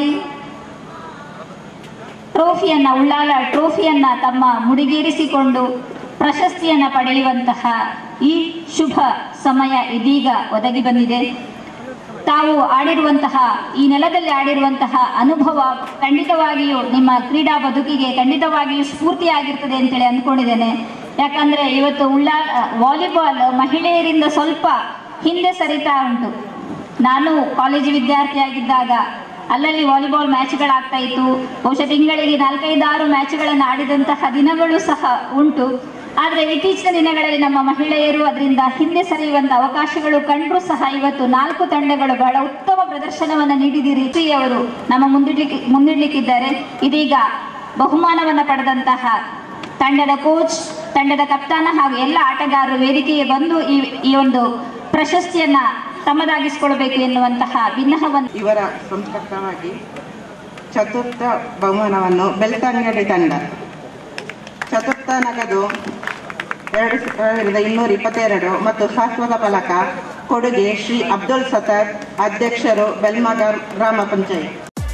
ಟ್ರೋಫಿಯನ್ನ ಉಳ್ಳಾಲ ಟ್ರೋಫಿಯನ್ನ ತಮ್ಮ ಮುಡಿಗೇರಿಸಿಕೊಂಡು ಪ್ರಶಸ್ತಿಯನ್ನ ಪಡೆಯುವಂತಹ ಈ ಶುಭ ಸಮಯ ಇದೀಗ ಒದಗಿ ಬಂದಿದೆ ತಾವು ಆಡಿರುವಂತಹ ಈ ನೆಲದಲ್ಲಿ ಆಡಿರುವಂತಹ ಅನುಭವ ಖಂಡಿತವಾಗಿಯೂ ನಿಮ್ಮ ಕ್ರೀಡಾ ಬದುಕಿಗೆ ಖಂಡಿತವಾಗಿಯೂ ಸ್ಫೂರ್ತಿಯಾಗಿರ್ತದೆ ಅಂತೇಳಿ ಅಂದ್ಕೊಂಡಿದ್ದೇನೆ ಯಾಕಂದ್ರೆ ಇವತ್ತು ಉಳ್ಳ ವಾಲಿಬಾಲ್ ಮಹಿಳೆಯರಿಂದ ಸ್ವಲ್ಪ ಹಿಂದೆ ಸರಿತಾ ಉಂಟು ನಾನು ಕಾಲೇಜು ವಿದ್ಯಾರ್ಥಿಯಾಗಿದ್ದಾಗ ಅಲ್ಲಲ್ಲಿ ವಾಲಿಬಾಲ್ ಮ್ಯಾಚ್ಗಳಾಗ್ತಾ ಇತ್ತು ಬಹುಶಃ ತಿಂಗಳಿಗೆ ನಾಲ್ಕೈದಾರು ಮ್ಯಾಚ್ಗಳನ್ನು ಆಡಿದಂತಹ ದಿನಗಳು ಸಹ ಉಂಟು ಆದರೆ ಇತ್ತೀಚಿನ ದಿನಗಳಲ್ಲಿ ನಮ್ಮ ಮಹಿಳೆಯರು ಅದರಿಂದ ಹಿಂದೆ ಸರಿಯುವಂತ ಅವಕಾಶಗಳು ಕಂಡ್ರೂ ಸಹ ಇವತ್ತು ನಾಲ್ಕು ತಂಡಗಳು ಬಹಳ ಉತ್ತಮ ಪ್ರದರ್ಶನವನ್ನು ನೀಡಿದಿರಿ ಅವರು ನಮ್ಮ ಮುಂದಿಡ್ಲಿಕ್ಕೆ ಮುಂದಿಡ್ಲಿಕ್ಕಿದ್ದಾರೆ ಇದೀಗ ಬಹುಮಾನವನ್ನು ಪಡೆದಂತಹ ತಂಡದ ಕೋಚ್ ತಂಡದ ಕಪ್ತಾನ ಹಾಗೂ ಎಲ್ಲ ಆಟಗಾರರು ವೇದಿಕೆಗೆ ಬಂದು ಈ ಈ ಒಂದು ಪ್ರಶಸ್ತಿಯನ್ನ ತಮ್ಮದಾಗಿಸಿಕೊಳ್ಬೇಕು ಎನ್ನುವಂತಹ ವಿನ್ನಹವನ್ನು ಇವರ ಸಂಪರ್ಕವಾಗಿ ಚತುರ್ಥ ಬಹುಮಾನವನ್ನು ಬೆಳ್ತಂಗಡಿ ತಂಡ ಚತುರ್ಥ ನಗದು ಎರಡು ಸಾವಿರದ ಇನ್ನೂರ ಇಪ್ಪತ್ತೆರಡು ಮತ್ತು ಶಾಶ್ವತ ಫಲಕ ಕೊಡುಗೆ ಶ್ರೀ ಅಬ್ದುಲ್ ಸತಾರ್ ಅಧ್ಯಕ್ಷರು ಬೆಲ್ಮಗರ್ ಗ್ರಾಮ ಪಂಚಾಯತ್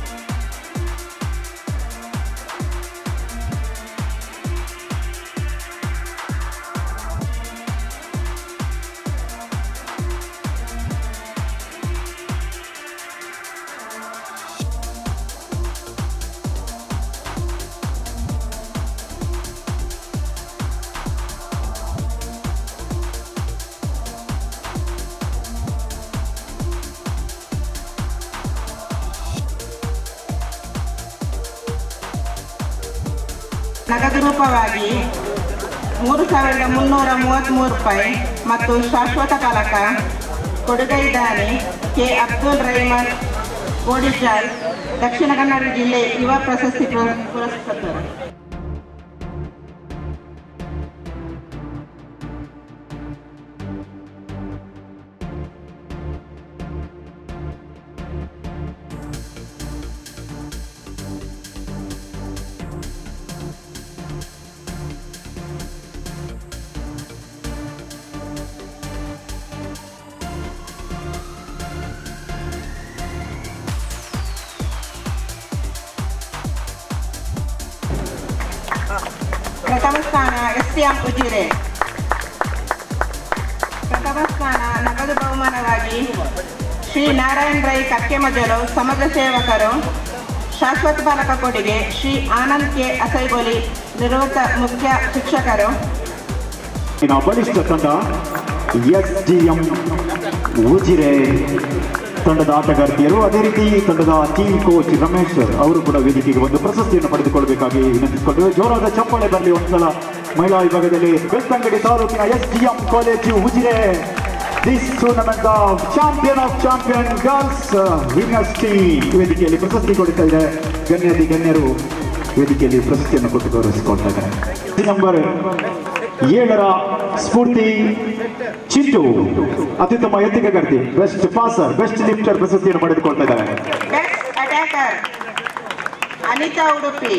ನಗದು ರೂಪವಾಗಿ ಮೂರು ಸಾವಿರದ ಮುನ್ನೂರ ಮೂವತ್ತ್ಮೂರು ರೂಪಾಯಿ ಮತ್ತು ಶಾಶ್ವತ ಫಲಕ ಕೊಡುಗೈದಾನಿ ಕೆ ಅಬ್ದುಲ್ ರಹಮಾನ್ ಗೋಡಿಜಾಲ್ ದಕ್ಷಿಣ ಕನ್ನಡ ಜಿಲ್ಲೆ ಯುವ ಪ್ರಶಸ್ತಿ ಪುರ- ಪುರಸ್ಕೃತರು ಪ್ರಥಮ ಸ್ಥಾನ ಎಸ್ ಸಿ ಎಂ ಉಜಿರೆ ಪ್ರಥಮ ಸ್ಥಾನ ನಗದು ಬಹುಮಾನವಾಗಿ ಶ್ರೀ ನಾರಾಯಣ ರೈ ಕಕ್ಕೆಮಜಲು ಸಮಾಜ ಸೇವಕರು ಶಾಶ್ವತ ಫಲಕ ಕೊಡುಗೆ ಶ್ರೀ ಆನಂದ್ ಕೆ ಅಸೈಗೋಲಿ ನಿವೃತ್ತ ಮುಖ್ಯ ಶಿಕ್ಷಕರು ಇನ್ನು ಬಲಿಷ್ಠ ತಂಡ ಎಸ್ ಡಿ ಎಂ ಉಜಿರೆ ತಂಡದ ಆಟಗಾರ್ತಿಯರು ಅದೇ ರೀತಿ ತಂಡದ ಟೀಮ್ ಕೋಚ್ ರಮೇಶ್ ಅವರು ಕೂಡ ವೇದಿಕೆಗೆ ಒಂದು ಪ್ರಶಸ್ತಿಯನ್ನು ಪಡೆದುಕೊಳ್ಳಬೇಕಾಗಿ ವಿನಂತಿಸಿಕೊಂಡು ಜೋರಾದ ಚಪ್ಪಾಳೆ ಬರಲಿ ಒಂದ್ಸಲ ಮಹಿಳಾ ವಿಭಾಗದಲ್ಲಿ ಬೆಳ್ತಂಗಡಿ ತಾಲೂಕಿನ S D M college Ujire this tournament of champion of champion girls winners team ವೇದಿಕೆಯಲ್ಲಿ ಪ್ರಶಸ್ತಿ ಕೊಡ್ತಾ ಇದೆ ಗಣ್ಯತಿ ಗಣ್ಯರು ವೇದಿಕೆಯಲ್ಲಿ ಪ್ರಶಸ್ತಿಯನ್ನು ಕೊಟ್ಟು ಗೌರವಿಸಿಕೊಳ್ತಾ ಇದ್ದಾರೆ ನಂಬರ್ ಏಳರ ಸ್ಫೂರ್ತಿ ಚಿಂಟು ಅತ್ಯುತ್ತಮ ಎತ್ತಿಗೆಗಾರ್ತಿ ಬೆಸ್ಟ್ ಪಾಸರ್ ಬೆಸ್ಟ್ ಲಿಫ್ಟರ್ ಪ್ರಶಸ್ತಿಯನ್ನು ಪಡೆದುಕೊಳ್ತಾ ಇದ್ದಾರೆ best attacker Anitha Udupi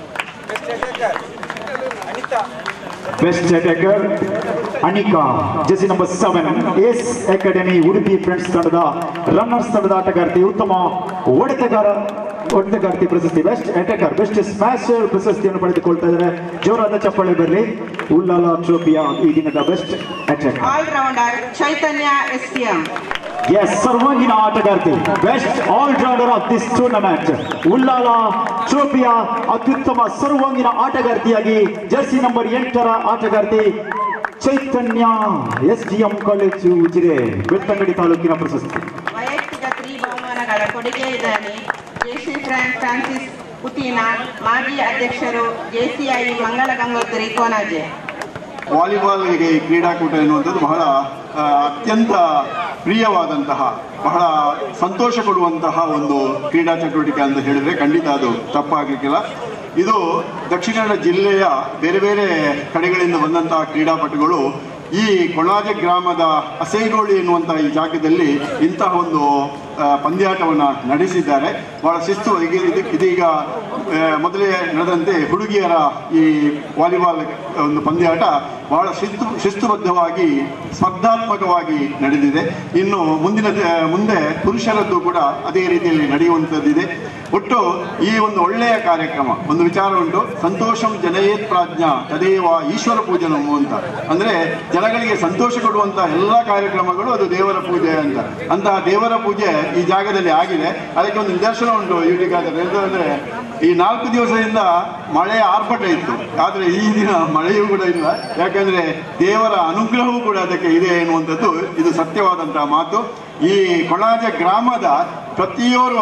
best attacker Anika JC number seven S academy Udupi friends ತಂಡದ ರನ್ನರ್ಸ್ ತಂಡದ ಆಟಗಾರ್ತಿ ಉತ್ತಮ ಹೊಡೆತಗಾರ ಹೊಡೆತಗಾರ್ತಿ ಪ್ರಶಸ್ತಿ ಬೆಸ್ಟ್ ಅಟ್ಯಾಕರ್ ಬೆಸ್ಟ್ ಸ್ಮ್ಯಾಶರ್ ಪ್ರಶಸ್ತಿಯನ್ನು ಪಡೆದುಕೊಳ್ತಾ ಇದ್ದಾರೆ ಜೋರಾದ ಚಪ್ಪಾಳೆ ಬರಲಿ ಉಲ್ಲಾಲ ಟ್ರೋಫಿಯ ಈ ದಿನದ best attacker all rounder Chaitanya S T M S ಸರ್ವಾಂಗೀಣ ಆಟಗಾರ್ತಿ best all rounder of this tournament Ullal ಟ್ರೋಫಿಯ ಅತ್ಯುತ್ತಮ ಸರ್ವಾಂಗೀಣ ಆಟಗಾರ್ತಿಯಾಗಿ ಜರ್ಸಿ ನಂಬರ್ ಎಂಟರ ಆಟಗಾರ್ತಿ Chaitanya S D M college Ujire Belthangady ತಾಲೂಕಿನ ಪ್ರಶಸ್ತಿ ವೈಯಕ್ತಿಕ ತ್ರೀ ಬಹುಮಾನಗಳ ಕೊಡುಗೆ ಇದ್ದಾನೆ ಜೆಸಿ ಫ್ರಾಂಕ್ ಫ್ರಾನ್ಸಿಸ್ ಪುತೀನ ಮಾಜಿ ಅಧ್ಯಕ್ಷರು ಜೆಸಿಐ ಮಂಗಳ ಗಂಗೋತ್ರಿ ಕೋನಾಜೆ ವಾಲಿಬಾಲ್ಗೆ ಈ ಕ್ರೀಡಾಕೂಟ ಎನ್ನುವಂಥದ್ದು ಬಹಳ ಆ, ಅತ್ಯಂತ ಪ್ರಿಯವಾದಂತಹ ಬಹಳ ಸಂತೋಷ ಕೊಡುವಂತಹ ಒಂದು ಕ್ರೀಡಾ ಚಟುವಟಿಕೆ ಅಂತ ಹೇಳಿದ್ರೆ ಖಂಡಿತ ಅದು ತಪ್ಪಾಗಲಿಕ್ಕಿಲ್ಲ ಇದು ದಕ್ಷಿಣ ಕನ್ನಡ ಜಿಲ್ಲೆಯ ಬೇರೆ ಬೇರೆ ಕಡೆಗಳಿಂದ ಬಂದಂತಹ ಕ್ರೀಡಾಪಟುಗಳು ಈ ಕೊಣಾಜೆ ಗ್ರಾಮದ ಅಸೈಗೋಳಿ ಎನ್ನುವಂತಹ ಈ ಜಾಗದಲ್ಲಿ ಇಂತಹ ಒಂದು ಆ, ಪಂದ್ಯಾಟವನ್ನು ನಡೆಸಿದ್ದಾರೆ ಬಹಳ ಶಿಸ್ತು ಈಗ- ಇದು- ಇದೀಗ ಆ, ಮೊದಲೇ ನಡೆದಂತೆ ಹುಡುಗಿಯರ ಈ ವಾಲಿಬಾಲ್ ಒಂದು ಪಂದ್ಯಾಟ ಬಹಳ ಶಿಸ್ತು ಶಿಸ್ತುಬದ್ಧವಾಗಿ ಸ್ಪರ್ಧಾತ್ಮಕವಾಗಿ ನಡೆದಿದೆ ಇನ್ನು ಮುಂದಿನ ದ- ಮುಂದೆ ಪುರುಷರದ್ದು ಕೂಡ ಅದೇ ರೀತಿಯಲ್ಲಿ ನಡೆಯುವಂಥದ್ದಿದೆ ಒಟ್ಟು ಈ ಒಂದು ಒಳ್ಳೆಯ ಕಾರ್ಯಕ್ರಮ ಒಂದು ವಿಚಾರ ಉಂಟು ಸಂತೋಷಂ ಜನಯೇತ್ ಪ್ರಾಜ್ಞಾ ತದೇವ ಈಶ್ವರ ಪೂಜನಂ ಅಂತ ಅಂದ್ರೆ ಜನಗಳಿಗೆ ಸಂತೋಷ ಕೊಡುವಂತಹ ಎಲ್ಲ ಕಾರ್ಯಕ್ರಮಗಳು ಅದು ದೇವರ ಪೂಜೆ ಅಂತ ಅಂತಹ ದೇವರ ಪೂಜೆ ಈ ಜಾಗದಲ್ಲಿ ಆಗಿದೆ ಅದಕ್ಕೆ ಒಂದು ನಿದರ್ಶನ ಉಂಟು ಯುಟಿಗಾದರೆ ಎಂತಂದ್ರೆ ಈ ನಾಲ್ಕು ದಿವಸದಿಂದ ಮಳೆಯ ಆರ್ಭಟ ಇತ್ತು ಆದರೆ ಈ ದಿನ ಮಳೆಯೂ ಕೂಡ ಇಲ್ಲ ಯಾಕಂದ್ರೆ ದೇವರ ಅನುಗ್ರಹವೂ ಕೂಡ ಅದಕ್ಕೆ ಇದೆ ಎನ್ನುವಂಥದ್ದು ಇದು ಸತ್ಯವಾದಂತಹ ಮಾತು ಈ ಕೊಳಾಜ ಗ್ರಾಮದ ಪ್ರತಿಯೋರ್ವ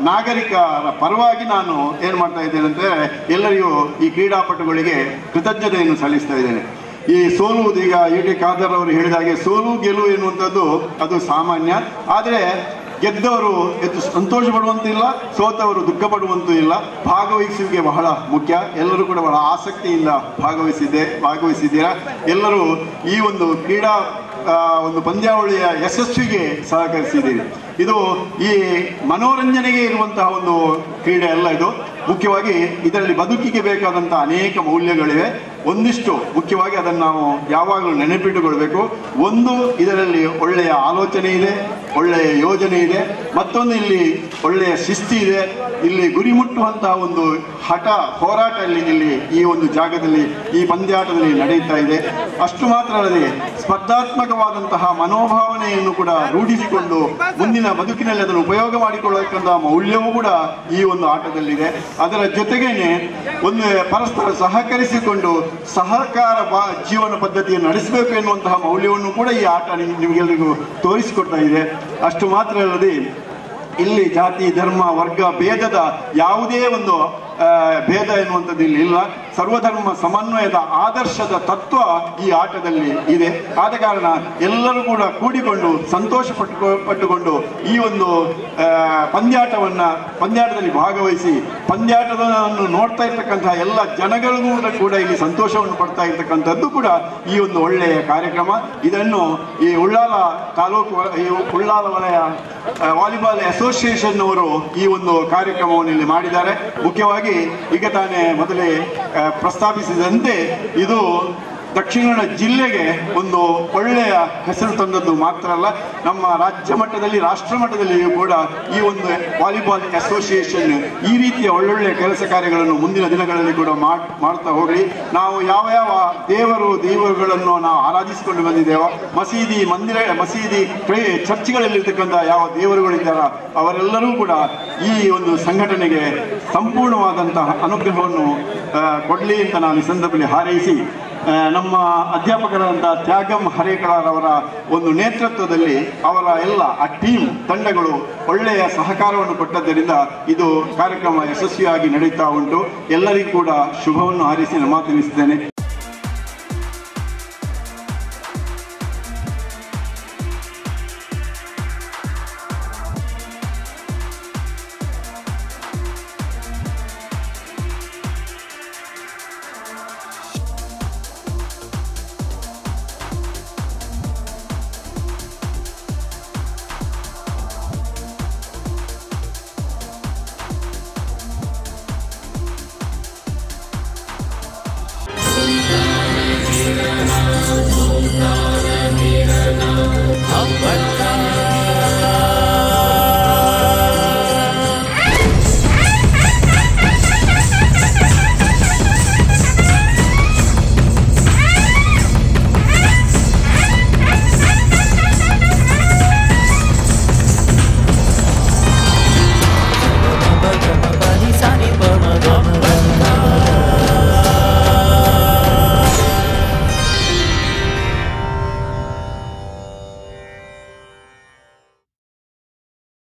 ನಾಗರಿಕರ ಪರವಾಗಿ ನಾನು ಏನು ಮಾಡ್ತಾ ಇದ್ದೇನೆ ಅಂದ್ರೆ ಎಲ್ಲರಿಗೂ ಈ ಕ್ರೀಡಾಪಟುಗಳಿಗೆ ಕೃತಜ್ಞತೆಯನ್ನು ಸಲ್ಲಿಸ್ತಾ ಇದ್ದೇನೆ ಈ ಸೋಲುವುದು ಈಗ ಯು ಟಿ ಖಾದರ್ ಅವರು ಹೇಳಿದ ಹಾಗೆ ಸೋಲು ಗೆಲುವು ಎನ್ನುವಂಥದ್ದು ಅದು ಸಾಮಾನ್ಯ ಆದರೆ ಗೆದ್ದವರು ಹೆಚ್ಚು ಸಂತೋಷ ಪಡುವಂತಿಲ್ಲ ಸೋತವರು ದುಃಖ ಪಡುವಂತೂ ಇಲ್ಲ ಭಾಗವಹಿಸುವಿಕೆ ಬಹಳ ಮುಖ್ಯ ಎಲ್ಲರೂ ಕೂಡ ಬಹಳ ಆಸಕ್ತಿಯಿಂದ ಭಾಗವಹಿಸಿದ್ದೆ ಭಾಗವಹಿಸಿದ್ದೀರಾ ಎಲ್ಲರೂ ಈ ಒಂದು ಕ್ರೀಡಾ ಆ, ಒಂದು ಪಂದ್ಯಾವಳಿಯ ಯಶಸ್ವಿಗೆ ಸಹಕರಿಸಿದ್ದೀರಿ ಇದು ಈ ಮನೋರಂಜನೆಗೆ ಇರುವಂತಹ ಒಂದು ಕ್ರೀಡೆ ಅಲ್ಲ ಇದು ಮುಖ್ಯವಾಗಿ ಇದರಲ್ಲಿ ಬದುಕಿಗೆ ಬೇಕಾದಂತಹ ಅನೇಕ ಮೌಲ್ಯಗಳಿವೆ ಒಂದಿಷ್ಟು ಮುಖ್ಯವಾಗಿ ಅದನ್ನು ನಾವು ಯಾವಾಗಲೂ ನೆನಪಿಟ್ಟುಕೊಳ್ಬೇಕು ಒಂದು ಇದರಲ್ಲಿ ಒಳ್ಳೆಯ ಆಲೋಚನೆ ಇದೆ ಒಳ್ಳೆಯ ಯೋಜನೆ ಇದೆ ಮತ್ತೊಂದು ಇಲ್ಲಿ ಒಳ್ಳೆಯ ಶಿಸ್ತಿ ಇದೆ ಇಲ್ಲಿ ಗುರಿ ಮುಟ್ಟುವಂತಹ ಒಂದು ಹಠ ಹೋರಾಟ ಇಲ್ಲಿ ಇಲ್ಲಿ ಈ ಒಂದು ಜಾಗದಲ್ಲಿ ಈ ಪಂದ್ಯಾಟದಲ್ಲಿ ನಡೆಯುತ್ತಾ ಇದೆ ಅಷ್ಟು ಮಾತ್ರ ಅಲ್ಲದೆ ಸ್ಪರ್ಧಾತ್ಮಕವಾದಂತಹ ಮನೋಭಾವನೆಯನ್ನು ಕೂಡ ರೂಢಿಸಿಕೊಂಡು ಮುಂದಿನ ಬದುಕಿನಲ್ಲಿ ಅದನ್ನು ಉಪಯೋಗ ಮಾಡಿಕೊಳ್ಳತಕ್ಕಂತಹ ಮೌಲ್ಯವೂ ಕೂಡ ಈ ಒಂದು ಆಟದಲ್ಲಿದೆ ಅದರ ಜೊತೆಗೇನೆ ಒಂದು ಪರಸ್ಪರ ಸಹಕರಿಸಿಕೊಂಡು ಸಹಕಾರ ಬಾ ಜೀವನ ಪದ್ಧತಿಯನ್ನು ನಡೆಸಬೇಕು ಎನ್ನುವಂತಹ ಮೌಲ್ಯವನ್ನು ಕೂಡ ಈ ಆಟ ನಿಮ್- ನಿಮಗೆಲ್ಲರಿಗೂ ತೋರಿಸಿಕೊಡ್ತಾ ಇದೆ ಅಷ್ಟು ಮಾತ್ರ ಅಲ್ಲದೆ ಇಲ್ಲಿ ಜಾತಿ ಧರ್ಮ ವರ್ಗ ಭೇದದ ಯಾವುದೇ ಒಂದು ಆ, ಭೇದ ಎನ್ನುವಂಥದ್ದು ಇಲ್ಲಿ ಇಲ್ಲ ಸರ್ವಧರ್ಮ ಸಮನ್ವಯದ ಆದರ್ಶದ ತತ್ವ ಈ ಆಟದಲ್ಲಿ ಇದೆ ಆದ ಕಾರಣ ಎಲ್ಲರೂ ಕೂಡ ಕೂಡಿಕೊಂಡು ಸಂತೋಷ ಪಟ್ಟು ಪಟ್ಟುಕೊಂಡು ಈ ಒಂದು ಆ, ಪಂದ್ಯಾಟವನ್ನ ಪಂದ್ಯಾಟದಲ್ಲಿ ಭಾಗವಹಿಸಿ ಪಂದ್ಯಾಟವನ್ನು ನೋಡ್ತಾ ಇರ್ತಕ್ಕಂತಹ ಎಲ್ಲ ಜನಗಳಿಗೂ ಕೂಡ- ಕೂಡ ಇಲ್ಲಿ ಸಂತೋಷವನ್ನು ಪಡ್ತಾ ಇರ್ತಕ್ಕಂಥದ್ದು ಕೂಡ ಈ ಒಂದು ಒಳ್ಳೆಯ ಕಾರ್ಯಕ್ರಮ ಇದನ್ನು ಈ ಉಳ್ಳಾಲ ತಾಲೂಕು ವ- ಈ ಉಳ್ಳಾಲ ವಲಯ ಆ, ವಾಲಿಬಾಲ್ ಅಸೋಸಿಯೇಷನ್ ಅವರು ಈ ಒಂದು ಕಾರ್ಯಕ್ರಮವನ್ನು ಇಲ್ಲಿ ಮಾಡಿದ್ದಾರೆ ಮುಖ್ಯವಾಗಿ ಈಗ ತಾನೇ ಮೊದಲೇ ಆ, ಪ್ರಸ್ತಾಪಿಸಿದಂತೆ ಇದು ದಕ್ಷಿಣ ಕನ್ನಡ ಜಿಲ್ಲೆಗೆ ಒಂದು ಒಳ್ಳೆಯ ಹೆಸರು ತಂದದ್ದು ಮಾತ್ರ ಅಲ್ಲ ನಮ್ಮ ರಾಜ್ಯ ಮಟ್ಟದಲ್ಲಿ ರಾಷ್ಟ್ರ ಮಟ್ಟದಲ್ಲಿಯೂ ಕೂಡ ಈ ಒಂದು ವಾಲಿಬಾಲ್ ಅಸೋಸಿಯೇಷನ್ ಈ ರೀತಿಯ ಒಳ್ಳೊಳ್ಳೆಯ ಕೆಲಸ ಕಾರ್ಯಗಳನ್ನು ಮುಂದಿನ ದಿನಗಳಲ್ಲಿ ಕೂಡ ಮಾಡ್- ಮಾಡ್ತಾ ಹೋಗಲಿ ನಾವು ಯಾವ ಯಾವ ದೇವರು ದೇವರುಗಳನ್ನು ನಾವು ಆರಾಧಿಸಿಕೊಂಡು ಬಂದಿದ್ದೇವೋ ಮಸೀದಿ ಮಂದಿರ ಮಸೀದಿ ಪ್ರೇ- ಚರ್ಚ್ಗಳಲ್ಲಿರ್ತಕ್ಕಂಥ ಯಾವ ದೇವರುಗಳಿದ್ದಾರೋ ಅವರೆಲ್ಲರೂ ಕೂಡ ಈ ಒಂದು ಸಂಘಟನೆಗೆ ಸಂಪೂರ್ಣವಾದಂತಹ ಅನುಗ್ರಹವನ್ನು ಆ, ಕೊಡ್ಲಿ ಅಂತ ನಾನು ಈ ಸಂದರ್ಭದಲ್ಲಿ ಹಾರೈಸಿ ಆ, ನಮ್ಮ ಅಧ್ಯಾಪಕರಾದಂತಹ ತ್ಯಾಗಂ ಹರೇಕಳರವರ ಒಂದು ನೇತೃತ್ವದಲ್ಲಿ ಅವರ ಎಲ್ಲ ಆ ಟೀಮ್ ತಂಡಗಳು ಒಳ್ಳೆಯ ಸಹಕಾರವನ್ನು ಕೊಟ್ಟದ್ದರಿಂದ ಇದು ಕಾರ್ಯಕ್ರಮ ಯಶಸ್ವಿಯಾಗಿ ನಡೀತಾ ಉಂಟು ಎಲ್ಲರಿಗೂ ಕೂಡ ಶುಭವನ್ನು ಹಾರೈಸಿ ನಮ್ಮ ತಿಳಿಸಿದ್ದೇನೆ